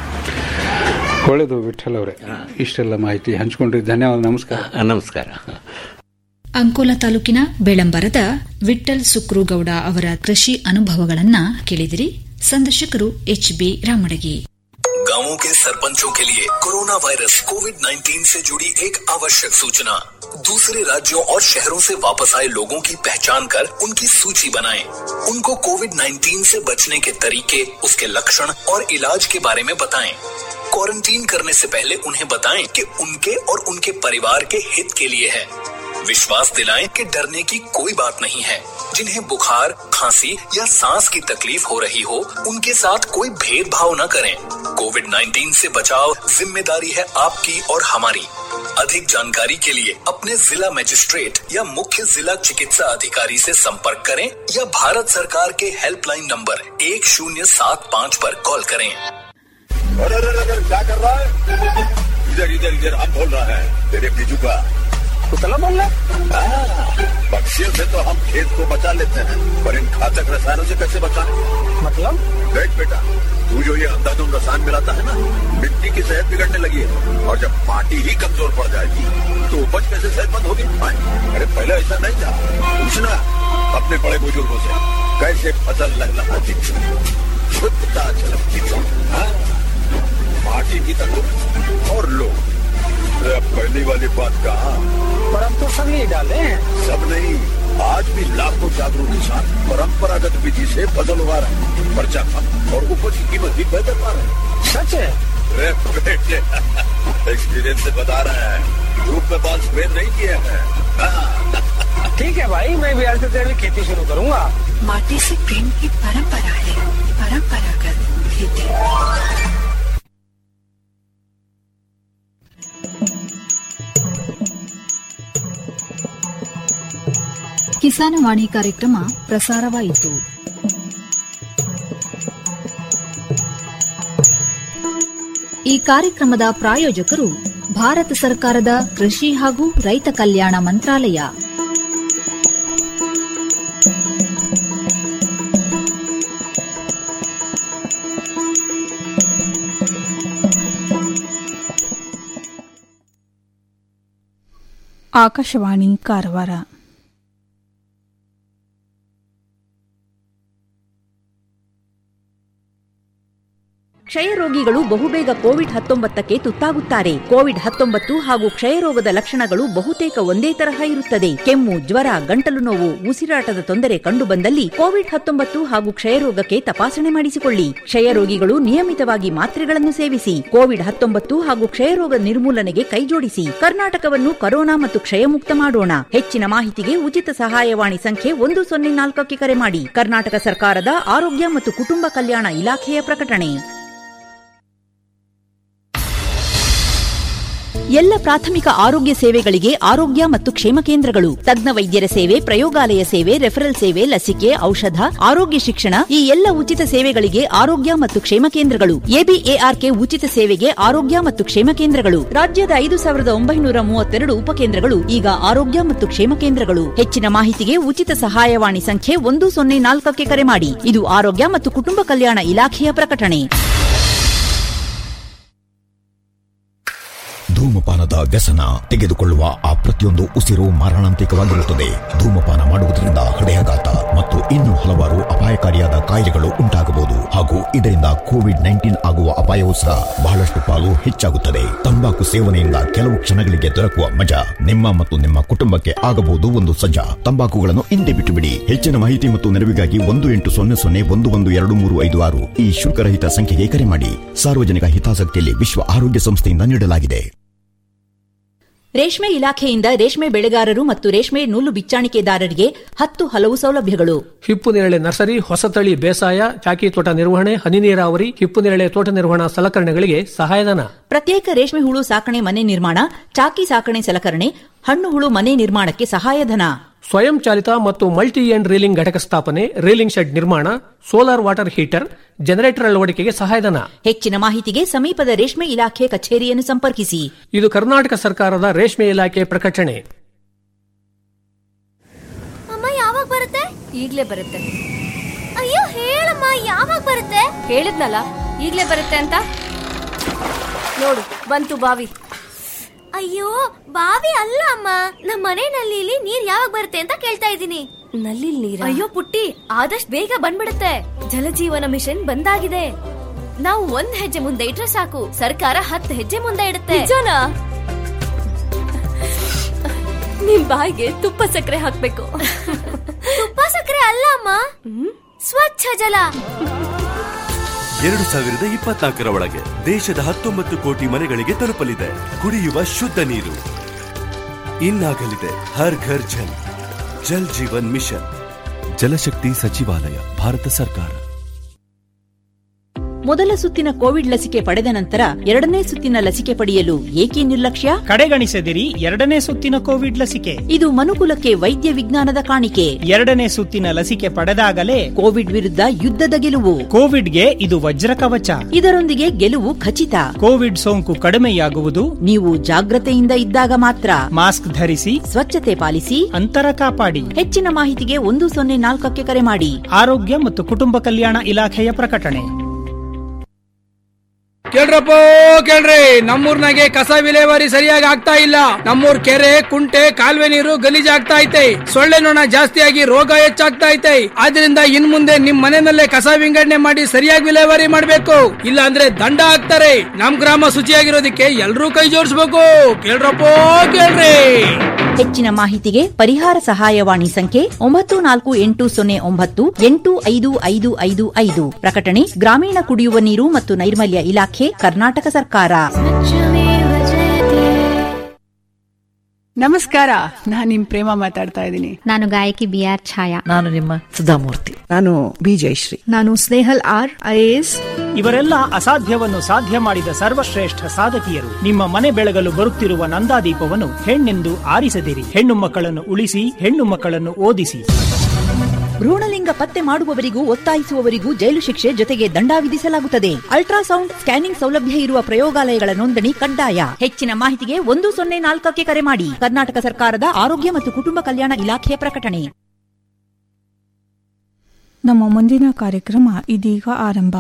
ಒಳ್ಳೇದು ವಿಠಲ್ ಅವರೇ ಇಷ್ಟೆಲ್ಲ ಮಾಹಿತಿ ಹಂಚ್ಕೊಂಡ್ರಿ ಧನ್ಯವಾದ ನಮಸ್ಕಾರ ನಮಸ್ಕಾರ ಅಂಕೋಲಾ ತಾಲೂಕಿನ ಬೆಳಂಬರದ ವಿಠ್ಠಲ್ ಸುಕ್ರುಗೌಡ ಅವರ ಕೃಷಿ ಅನುಭವಗಳನ್ನ ಕೇಳಿದಿರಿ ಸಂದರ್ಶಕರು ಎಚ್ ಬಿ ರಾಮಡಗಿ गांवों के सरपंचों के लिए कोरोना वायरस कोविड 19 से जुड़ी एक आवश्यक सूचना दूसरे राज्यों और शहरों से वापस आए लोगों की पहचान कर उनकी सूची बनाएं। उनको कोविड 19 से बचने के तरीके उसके लक्षण और इलाज के बारे में बताएं। क्वारंटीन करने से पहले उन्हें बताएं कि उनके और उनके परिवार के हित के लिए है विश्वास दिलाएं कि डरने की कोई बात नहीं है जिन्हें बुखार खांसी या सांस की तकलीफ हो रही हो उनके साथ कोई भेदभाव न करें कोविड 19 से बचाव जिम्मेदारी है आपकी और हमारी अधिक जानकारी के लिए अपने जिला मजिस्ट्रेट या मुख्य जिला चिकित्सा अधिकारी से संपर्क करें या भारत सरकार के हेल्पलाइन नंबर एक शून्य सात पाँच पर कॉल करें अरे अरे अरे क्या कर रहा है इधर इधर इधर हम बोल रहा है तेरे बीजू का कुतला बोल रहा पक्षियों से तो हम खेत को बचा लेते हैं पर इन घातक रसायनों से कैसे बचाएं? मतलब देख बेटा तू जो ये अंधाधुंध रसायन मिलाता है ना मिट्टी की सेहत बिगड़ने लगी है और जब माटी ही कमजोर पड़ जाएगी तो उपज कैसे सेहतमंद होगी हाँ, अरे पहले ऐसा नहीं था पूछना अपने बड़े बुजुर्गों से कैसे फसल लहलहाती थी शुद्धता झलकती थी हाँ? माटी की तंदुरुस्त और लोग अरे अब पहली वाली बात कहा पर हम तो सब यही डाले सब नहीं आज भी लाखों जागरूक किसान परंपरागत विधि से फसल उगा रहे हैं खर्चा कम और उपज की कीमत भी बेहतर पा रहे हैं सच है अरे बेटे एक्सपीरियंस से बता रहे हैं धूप में बाल स्प्रे नहीं किए हैं ठीक है भाई मैं भी आज से तेरी खेती शुरू करूंगा माटी से प्रेम की परंपरा है परंपरागत खेती ಕಿಸಾನವಾಣಿ ಕಾರ್ಯಕ್ರಮ ಪ್ರಸಾರವಾಯಿತು ಈ ಕಾರ್ಯಕ್ರಮದ ಪ್ರಾಯೋಜಕರು ಭಾರತ ಸರ್ಕಾರದ ಕೃಷಿ ಹಾಗೂ ರೈತ ಕಲ್ಯಾಣ ಮಂತ್ರಾಲಯ ಆಕಾಶವಾಣಿ ಕಾರವಾರ ಕ್ಷಯ ರೋಗಿಗಳು ಬಹುಬೇಗ ಕೋವಿಡ್ ಹತ್ತೊಂಬತ್ತಕ್ಕೆ ತುತ್ತಾಗುತ್ತಾರೆ ಕೋವಿಡ್ ಹತ್ತೊಂಬತ್ತು ಹಾಗೂ ಕ್ಷಯರೋಗದ ಲಕ್ಷಣಗಳು ಬಹುತೇಕ ಒಂದೇ ತರಹ ಇರುತ್ತದೆ ಕೆಮ್ಮು ಜ್ವರ ಗಂಟಲು ನೋವು ಉಸಿರಾಟದ ತೊಂದರೆ ಕಂಡುಬಂದಲ್ಲಿ ಕೋವಿಡ್ ಹತ್ತೊಂಬತ್ತು ಹಾಗೂ ಕ್ಷಯರೋಗಕ್ಕೆ ತಪಾಸಣೆ ಮಾಡಿಸಿಕೊಳ್ಳಿ ಕ್ಷಯ ರೋಗಿಗಳು ನಿಯಮಿತವಾಗಿ ಮಾತ್ರೆಗಳನ್ನು ಸೇವಿಸಿ ಕೋವಿಡ್ ಹತ್ತೊಂಬತ್ತು ಹಾಗೂ ಕ್ಷಯರೋಗ ನಿರ್ಮೂಲನೆಗೆ ಕೈಜೋಡಿಸಿ ಕರ್ನಾಟಕವನ್ನು ಕರೋನಾ ಮತ್ತು ಕ್ಷಯಮುಕ್ತ ಮಾಡೋಣ ಹೆಚ್ಚಿನ ಮಾಹಿತಿಗೆ ಉಚಿತ ಸಹಾಯವಾಣಿ ಸಂಖ್ಯೆ ಒಂದು ಸೊನ್ನೆ ನಾಲ್ಕಕ್ಕೆ ಕರೆ ಮಾಡಿ ಕರ್ನಾಟಕ ಸರ್ಕಾರದ ಆರೋಗ್ಯ ಮತ್ತು ಕುಟುಂಬ ಕಲ್ಯಾಣ ಇಲಾಖೆಯ ಪ್ರಕಟಣೆ ಎಲ್ಲ ಪ್ರಾಥಮಿಕ ಆರೋಗ್ಯ ಸೇವೆಗಳಿಗೆ ಆರೋಗ್ಯ ಮತ್ತು ಕ್ಷೇಮ ಕೇಂದ್ರಗಳು ತಜ್ಞ ವೈದ್ಯರ ಸೇವೆ ಪ್ರಯೋಗಾಲಯ ಸೇವೆ ರೆಫರಲ್ ಸೇವೆ ಲಸಿಕೆ ಔಷಧ ಆರೋಗ್ಯ ಶಿಕ್ಷಣ ಈ ಎಲ್ಲ ಉಚಿತ ಸೇವೆಗಳಿಗೆ ಆರೋಗ್ಯ ಮತ್ತು ಕ್ಷೇಮ ಕೇಂದ್ರಗಳು ಎಬಿಎಆರ್ಕೆ ಉಚಿತ ಸೇವೆಗೆ ಆರೋಗ್ಯ ಮತ್ತು ಕ್ಷೇಮ ಕೇಂದ್ರಗಳು ರಾಜ್ಯದ ಐದು ಸಾವಿರದ ಒಂಬೈನೂರ ಮೂವತ್ತೆರಡು ಉಪಕೇಂದ್ರಗಳು ಈಗ ಆರೋಗ್ಯ ಮತ್ತು ಕ್ಷೇಮ ಕೇಂದ್ರಗಳು ಹೆಚ್ಚಿನ ಮಾಹಿತಿಗೆ ಉಚಿತ ಸಹಾಯವಾಣಿ ಸಂಖ್ಯೆ ಒಂದು ಸೊನ್ನೆ ನಾಲ್ಕಕ್ಕೆ ಕರೆ ಮಾಡಿ ಇದು ಆರೋಗ್ಯ ಮತ್ತು ಕುಟುಂಬ ಕಲ್ಯಾಣ ಇಲಾಖೆಯ ಪ್ರಕಟಣೆ ಧೂಮಪಾನದ ವ್ಯಸನ ತೆಗೆದುಕೊಳ್ಳುವ ಆ ಪ್ರತಿಯೊಂದು ಉಸಿರು ಮಾರಣಾಂತಿಕವಾಗಿರುತ್ತದೆ ಧೂಮಪಾನ ಮಾಡುವುದರಿಂದ ಹೃದಯಾಘಾತ ಮತ್ತು ಇನ್ನೂ ಹಲವಾರು ಅಪಾಯಕಾರಿಯಾದ ಕಾಯಿಲೆಗಳು ಉಂಟಾಗಬಹುದು ಹಾಗೂ ಇದರಿಂದ ಕೋವಿಡ್ ನೈನ್ಟೀನ್ ಆಗುವ ಅಪಾಯವೂ ಸಹ ಬಹಳಷ್ಟು ಪಾಲು ಹೆಚ್ಚಾಗುತ್ತದೆ ತಂಬಾಕು ಸೇವನೆಯಿಂದ ಕೆಲವು ಕ್ಷಣಗಳಿಗೆ ದೊರಕುವ ಮಜಾ ನಿಮ್ಮ ಮತ್ತು ನಿಮ್ಮ ಕುಟುಂಬಕ್ಕೆ ಆಗಬಹುದು ಒಂದು ಸಜ್ಜಾ ತಂಬಾಕುಗಳನ್ನು ಹಿಂದೆ ಬಿಟ್ಟು ಬಿಡಿ ಹೆಚ್ಚಿನ ಮಾಹಿತಿ ಮತ್ತು ನೆರವಿಗಾಗಿ ಒಂದು ಎಂಟು ಸೊನ್ನೆ ಸೊನ್ನೆ ಒಂದು ಒಂದು ಎರಡು ಮೂರು ಐದು ಆರು ಈ ಶುಲ್ಕರಹಿತ ಸಂಖ್ಯೆಗೆ ಕರೆ ಮಾಡಿ ಸಾರ್ವಜನಿಕ ಹಿತಾಸಕ್ತಿಯಲ್ಲಿ ವಿಶ್ವ ಆರೋಗ್ಯ ಸಂಸ್ಥೆಯಿಂದ ನೀಡಲಾಗಿದೆ ರೇಷ್ಮೆ ಇಲಾಖೆಯಿಂದ ರೇಷ್ಮೆ ಬೆಳೆಗಾರರು ಮತ್ತು ರೇಷ್ಮೆ ನೂಲು ಬಿಚ್ಚಾಣಿಕೆದಾರರಿಗೆ ಹತ್ತು ಹಲವು ಸೌಲಭ್ಯಗಳು ಹಿಪ್ಪು ನೇರಳೆ ನರ್ಸರಿ ಹೊಸತಳಿ ಬೇಸಾಯ ಚಾಕಿ ತೋಟ ನಿರ್ವಹಣೆ ಹನಿ ನೀರಾವರಿ ಹಿಪ್ಪು ನೇರಳೆ ತೋಟ ನಿರ್ವಹಣಾ ಸಲಕರಣೆಗಳಿಗೆ ಸಹಾಯಧನ ಪ್ರತ್ಯೇಕ ರೇಷ್ಮೆ ಹುಳು ಸಾಕಣೆ ಮನೆ ನಿರ್ಮಾಣ ಚಾಕಿ ಸಾಕಣೆ ಸಲಕರಣೆ ಹಣ್ಣು ಹುಳು ಮನೆ ನಿರ್ಮಾಣಕ್ಕೆ ಸಹಾಯಧನ ಸ್ವಯಂ ಚಾಲಿತ ಮತ್ತು ಮಲ್ಟಿ ಎಂಡ್ ರೀಲಿಂಗ್ ಘಟಕ ಸ್ಥಾಪನೆ ರೀಲಿಂಗ್ ಶೆಡ್ ನಿರ್ಮಾಣ ಸೋಲಾರ್ ವಾಟರ್ ಹೀಟರ್ ಜನರೇಟರ್ ಅಳವಡಿಕೆಗೆ ಸಹಾಯಧನ ಹೆಚ್ಚಿನ ಮಾಹಿತಿಗೆ ಸಮೀಪದ ರೇಷ್ಮೆ ಇಲಾಖೆ ಕಚೇರಿಯನ್ನು ಸಂಪರ್ಕಿಸಿ ಇದು ಕರ್ನಾಟಕ ಸರ್ಕಾರದ ರೇಷ್ಮೆ ಇಲಾಖೆ ಪ್ರಕಟಣೆ ಅಮ್ಮ ಯಾವಾಗ ಬರುತ್ತೆ ಈಗ್ಲೇ ಬರುತ್ತೆ ಅಯ್ಯೋ ಹೇಳಮ್ಮ ಯಾವಾಗ ಬರುತ್ತೆ ಹೇಳಿದ್ನಲ್ಲ ಈಗ್ಲೇ ಬರುತ್ತೆ ಅಂತ ನೋಡು ಬಂತು ಬಾವಿ ಅಯ್ಯೋ ಬಾವಿ ಅಲ್ಲ ಅಮ್ಮ ನಮ್ಮ ಮನೆ ನಲ್ಲಿಲಿ ನೀರ್ ಯಾವಾಗ ಬರುತ್ತೆ ಅಂತ ಕೇಳ್ತಾ ಇದ್ದೀನಿ ನಲ್ಲಿ ನೀರ ಅಯ್ಯೋ ಪುಟ್ಟಿ ಆದಷ್ಟು ಬೇಗ ಬಂದ್ಬಿಡುತ್ತೆ ಜಲಜೀವನ ಮಿಷನ್ ಬಂದಾಗಿದೆ ನಾವು ಒಂದ್ ಹೆಜ್ಜೆ ಮುಂದೆ ಇಟ್ರೆ ಸಾಕು ಸರ್ಕಾರ ಹತ್ತು ಹೆಜ್ಜೆ ಮುಂದೆ ಇಡುತ್ತೆ ನಿಜನಾ ನಿಮ್ ಬಾಯಿಗೆ ತುಪ್ಪ ಸಕ್ಕರೆ ಹಾಕ್ಬೇಕು ತುಪ್ಪ ಸಕ್ಕರೆ ಅಲ್ಲ ಅಮ್ಮ ಸ್ವಚ್ಛ ಜಲ ಎರಡು ಸಾವಿರದ ಇಪ್ಪತ್ನಾಲ್ಕರ ಒಳಗೆ ದೇಶದ ಹತ್ತೊಂಬತ್ತು ಕೋಟಿ ಮನೆಗಳಿಗೆ ತಲುಪಲಿದೆ ಕುಡಿಯುವ ಶುದ್ಧ ನೀರು ಇನ್ನಾಗಲಿದೆ ಹರ್ ಘರ್ ಜಲ್ ಜಲ್ ಜೀವನ್ ಮಿಷನ್ ಜಲಶಕ್ತಿ ಸಚಿವಾಲಯ ಭಾರತ ಸರ್ಕಾರ ಮೊದಲ ಸುತ್ತಿನ ಕೋವಿಡ್ ಲಸಿಕೆ ಪಡೆದ ನಂತರ ಎರಡನೇ ಸುತ್ತಿನ ಲಸಿಕೆ ಪಡೆಯಲು ಏಕೆ ನಿರ್ಲಕ್ಷ್ಯ ಕಡೆಗಣಿಸದಿರಿ ಎರಡನೇ ಸುತ್ತಿನ ಕೋವಿಡ್ ಲಸಿಕೆ ಇದು ಮನುಕುಲಕ್ಕೆ ವೈದ್ಯ ವಿಜ್ಞಾನದ ಕಾಣಿಕೆ ಎರಡನೇ ಸುತ್ತಿನ ಲಸಿಕೆ ಪಡೆದಾಗಲೇ ಕೋವಿಡ್ ವಿರುದ್ಧ ಯುದ್ಧದ ಗೆಲುವು ಕೋವಿಡ್ಗೆ ಇದು ವಜ್ರ ಕವಚ ಇದರೊಂದಿಗೆ ಗೆಲುವು ಖಚಿತ ಕೋವಿಡ್ ಸೋಂಕು ಕಡಿಮೆಯಾಗುವುದು ನೀವು ಜಾಗ್ರತೆಯಿಂದ ಇದ್ದಾಗ ಮಾತ್ರ ಮಾಸ್ಕ್ ಧರಿಸಿ ಸ್ವಚ್ಛತೆ ಪಾಲಿಸಿ ಅಂತರ ಕಾಪಾಡಿ ಹೆಚ್ಚಿನ ಮಾಹಿತಿಗೆ ಒಂದು ಸೊನ್ನೆ ನಾಲ್ಕಕ್ಕೆ ಕರೆ ಮಾಡಿ ಆರೋಗ್ಯ ಮತ್ತು ಕುಟುಂಬ ಕಲ್ಯಾಣ ಇಲಾಖೆಯ ಪ್ರಕಟಣೆ ಕೇಳ್ರಪ್ಪ ಕೇಳ್ರಿ ನಮ್ಮೂರ್ನಾಗೆ ಕಸ ವಿಲೇವಾರಿ ಸರಿಯಾಗಿ ಆಗ್ತಾ ಇಲ್ಲ ನಮ್ಮೂರ್ ಕೆರೆ ಕುಂಟೆ ಕಾಲುವೆ ನೀರು ಗಲೀಜ್ ಆಗ್ತಾ ಐತೆ ಸೊಳ್ಳೆ ನೊಣ ಜಾಸ್ತಿಯಾಗಿ ರೋಗ ಹೆಚ್ಚಾಗ್ತಾ ಐತೆ ಆದ್ರಿಂದ ಇನ್ ಮುಂದೆ ನಿಮ್ ಮನೆಯಲ್ಲೇ ಕಸ ವಿಂಗಡಣೆ ಮಾಡಿ ಸರಿಯಾಗಿ ವಿಲೇವಾರಿ ಮಾಡ್ಬೇಕು ಇಲ್ಲ ಅಂದ್ರೆ ದಂಡ ಹಾಕ್ತಾರೆ ನಮ್ ಗ್ರಾಮ ಶುಚಿಯಾಗಿರೋದಕ್ಕೆ ಎಲ್ರೂ ಕೈ ಜೋಡಿಸ್ಬೇಕು ಕೇಳ್ರಪ್ಪ ಕೇಳ್ರಿ ಹೆಚ್ಚಿನ ಮಾಹಿತಿಗೆ ಪರಿಹಾರ ಸಹಾಯವಾಣಿ ಸಂಖ್ಯೆ ಒಂಬತ್ತು ನಾಲ್ಕು ಎಂಟು ಸೊನ್ನೆ ಒಂಬತ್ತು ಎಂಟು ಐದು ಐದು ಐದು ಐದು ಪ್ರಕಟಣೆ ಗ್ರಾಮೀಣ ಕುಡಿಯುವ ನೀರು ಮತ್ತು ನೈರ್ಮಲ್ಯ ಇಲಾಖೆ ಕರ್ನಾಟಕ ಸರ್ಕಾರ ನಮಸ್ಕಾರ ನಾನ್ ನಿಮ್ ಪ್ರೇಮ ಮಾತಾಡ್ತಾ ಇದ್ದೀನಿ ನಾನು ಗಾಯಕಿ ಬಿ ಆರ್ ಛಾಯಾ ನಾನು ನಿಮ್ಮ ಸುಧಾಮೂರ್ತಿ ನಾನು ಬಿ ಜಯಶ್ರೀ ನಾನು ಸ್ನೇಹಲ್ ಆರ್ ಐಎಎಸ್ ಇವರೆಲ್ಲ ಅಸಾಧ್ಯವನ್ನು ಸಾಧ್ಯ ಮಾಡಿದ ಸರ್ವಶ್ರೇಷ್ಠ ಸಾಧಕಿಯರು ನಿಮ್ಮ ಮನೆ ಬೆಳಗಲು ಬರುತ್ತಿರುವ ನಂದಾದೀಪವನ್ನು ಹೆಣ್ಣೆಂದು ಆರಿಸದಿರಿ ಹೆಣ್ಣು ಮಕ್ಕಳನ್ನು ಉಳಿಸಿ ಹೆಣ್ಣು ಮಕ್ಕಳನ್ನು ಓದಿಸಿ ಭ್ರೂಣಲಿಂಗ ಪತ್ತೆ ಮಾಡುವವರಿಗೂ ಒತ್ತಾಯಿಸುವವರಿಗೂ ಜೈಲು ಶಿಕ್ಷೆ ಜೊತೆಗೆ ದಂಡ ವಿಧಿಸಲಾಗುತ್ತದೆ ಅಲ್ಟ್ರಾಸೌಂಡ್ ಸ್ಕ್ಯಾನಿಂಗ್ ಸೌಲಭ್ಯ ಇರುವ ಪ್ರಯೋಗಾಲಯಗಳ ನೋಂದಣಿ ಕಡ್ಡಾಯ ಹೆಚ್ಚಿನ ಮಾಹಿತಿಗೆ ಒಂದು ಸೊನ್ನೆ ನಾಲ್ಕಕ್ಕೆ ಕರೆ ಮಾಡಿ ಕರ್ನಾಟಕ ಸರ್ಕಾರದ ಆರೋಗ್ಯ ಮತ್ತು ಕುಟುಂಬ ಕಲ್ಯಾಣ ಇಲಾಖೆಯ ಪ್ರಕಟಣೆ ನಮ್ಮ ಮುಂದಿನ ಕಾರ್ಯಕ್ರಮ ಇದೀಗ ಆರಂಭ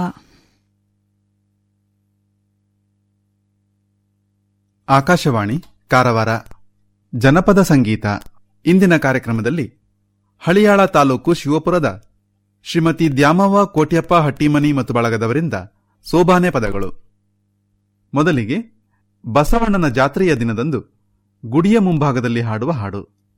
ಆಕಾಶವಾಣಿ ಕಾರವಾರ ಜನಪದ ಸಂಗೀತ ಇಂದಿನ ಕಾರ್ಯಕ್ರಮದಲ್ಲಿ ಹಳಿಯಾಳ ತಾಲೂಕು ಶಿವಪುರದ ಶ್ರೀಮತಿ ದ್ಯಾಮವ್ವ ಕೋಟ್ಯಪ್ಪ ಹಟ್ಟಿಮನಿ ಮತ್ತು ಬಳಗದವರಿಂದ ಸೋಬಾನೆ ಪದಗಳು ಮೊದಲಿಗೆ ಬಸವಣ್ಣನ ಜಾತ್ರೆಯ ದಿನದಂದು ಗುಡಿಯ ಮುಂಭಾಗದಲ್ಲಿ ಹಾಡುವ ಹಾಡು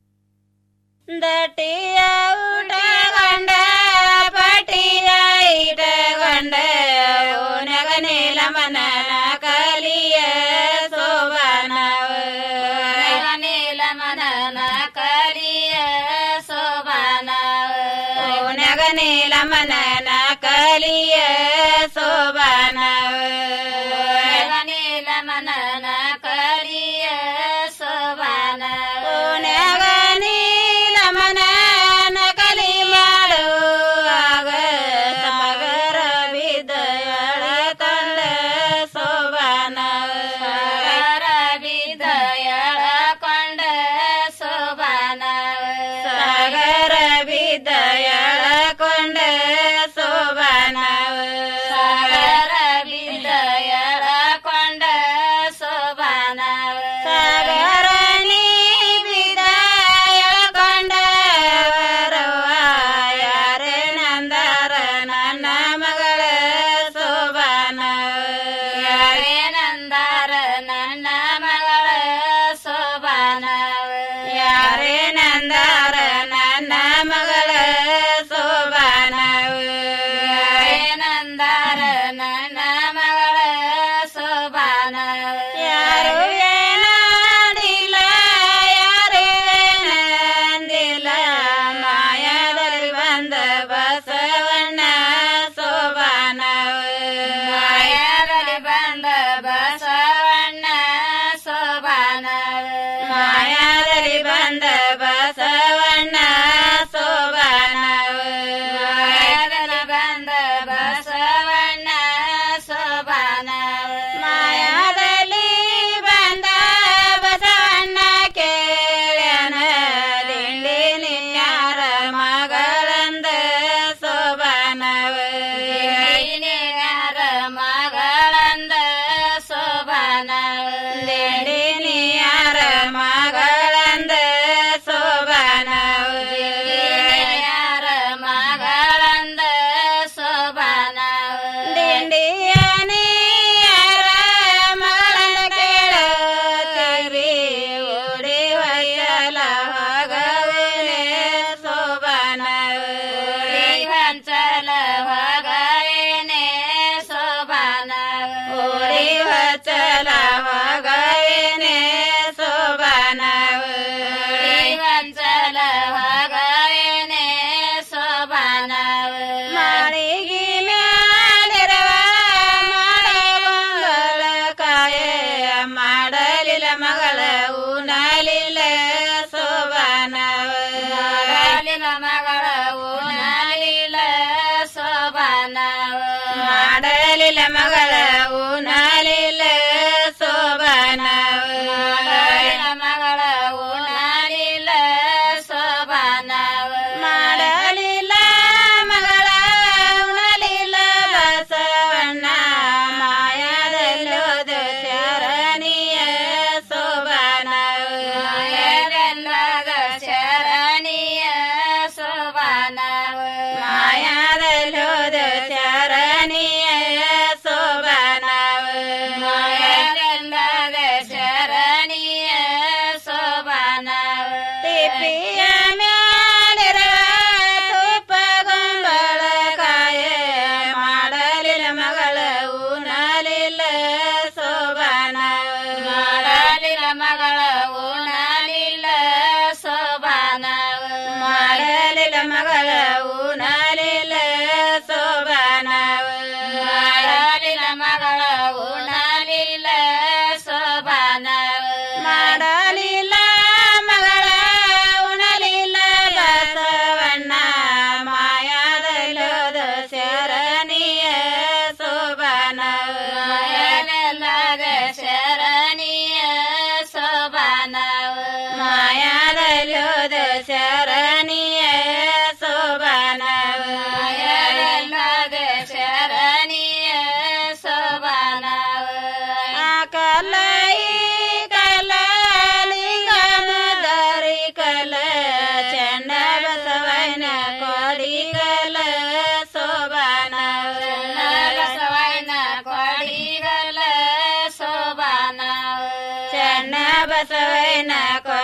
ದಟಿಯ ಊಟಗೊಂಡ ಪಟಿಯ ಇಟಗೊಂಡ ಓನಗ ನೀಲಮನ ಕಲಿಯ ಸೋಬಾನವ ನೀಲಮನ ಕಲಿಯ ಸೋಬಾನವ ಓನಗ ನೀಲಮನ ಕಲಿಯ ಸೋಬಾನವ ನೀಲಮನ ಕಲಿಯ ಸೋಬಾನವ ಓನಗ ನೀಲಮನ ಕಲಿ ಮಾಡುವಾಗ ಸಾಗರ ಬಿದ್ದಯಳ ತಂಡ ಸೋಬಾನ ಸಾಗರ ಬಿದ್ದಯಳ ಕೊಂಡ ಸೋಬಾನ ಸಾಗರ ಬಿದ್ದಯಳ ಕೊಂಡ ಸೋಬಾನ ಬಸವನ ಕೊ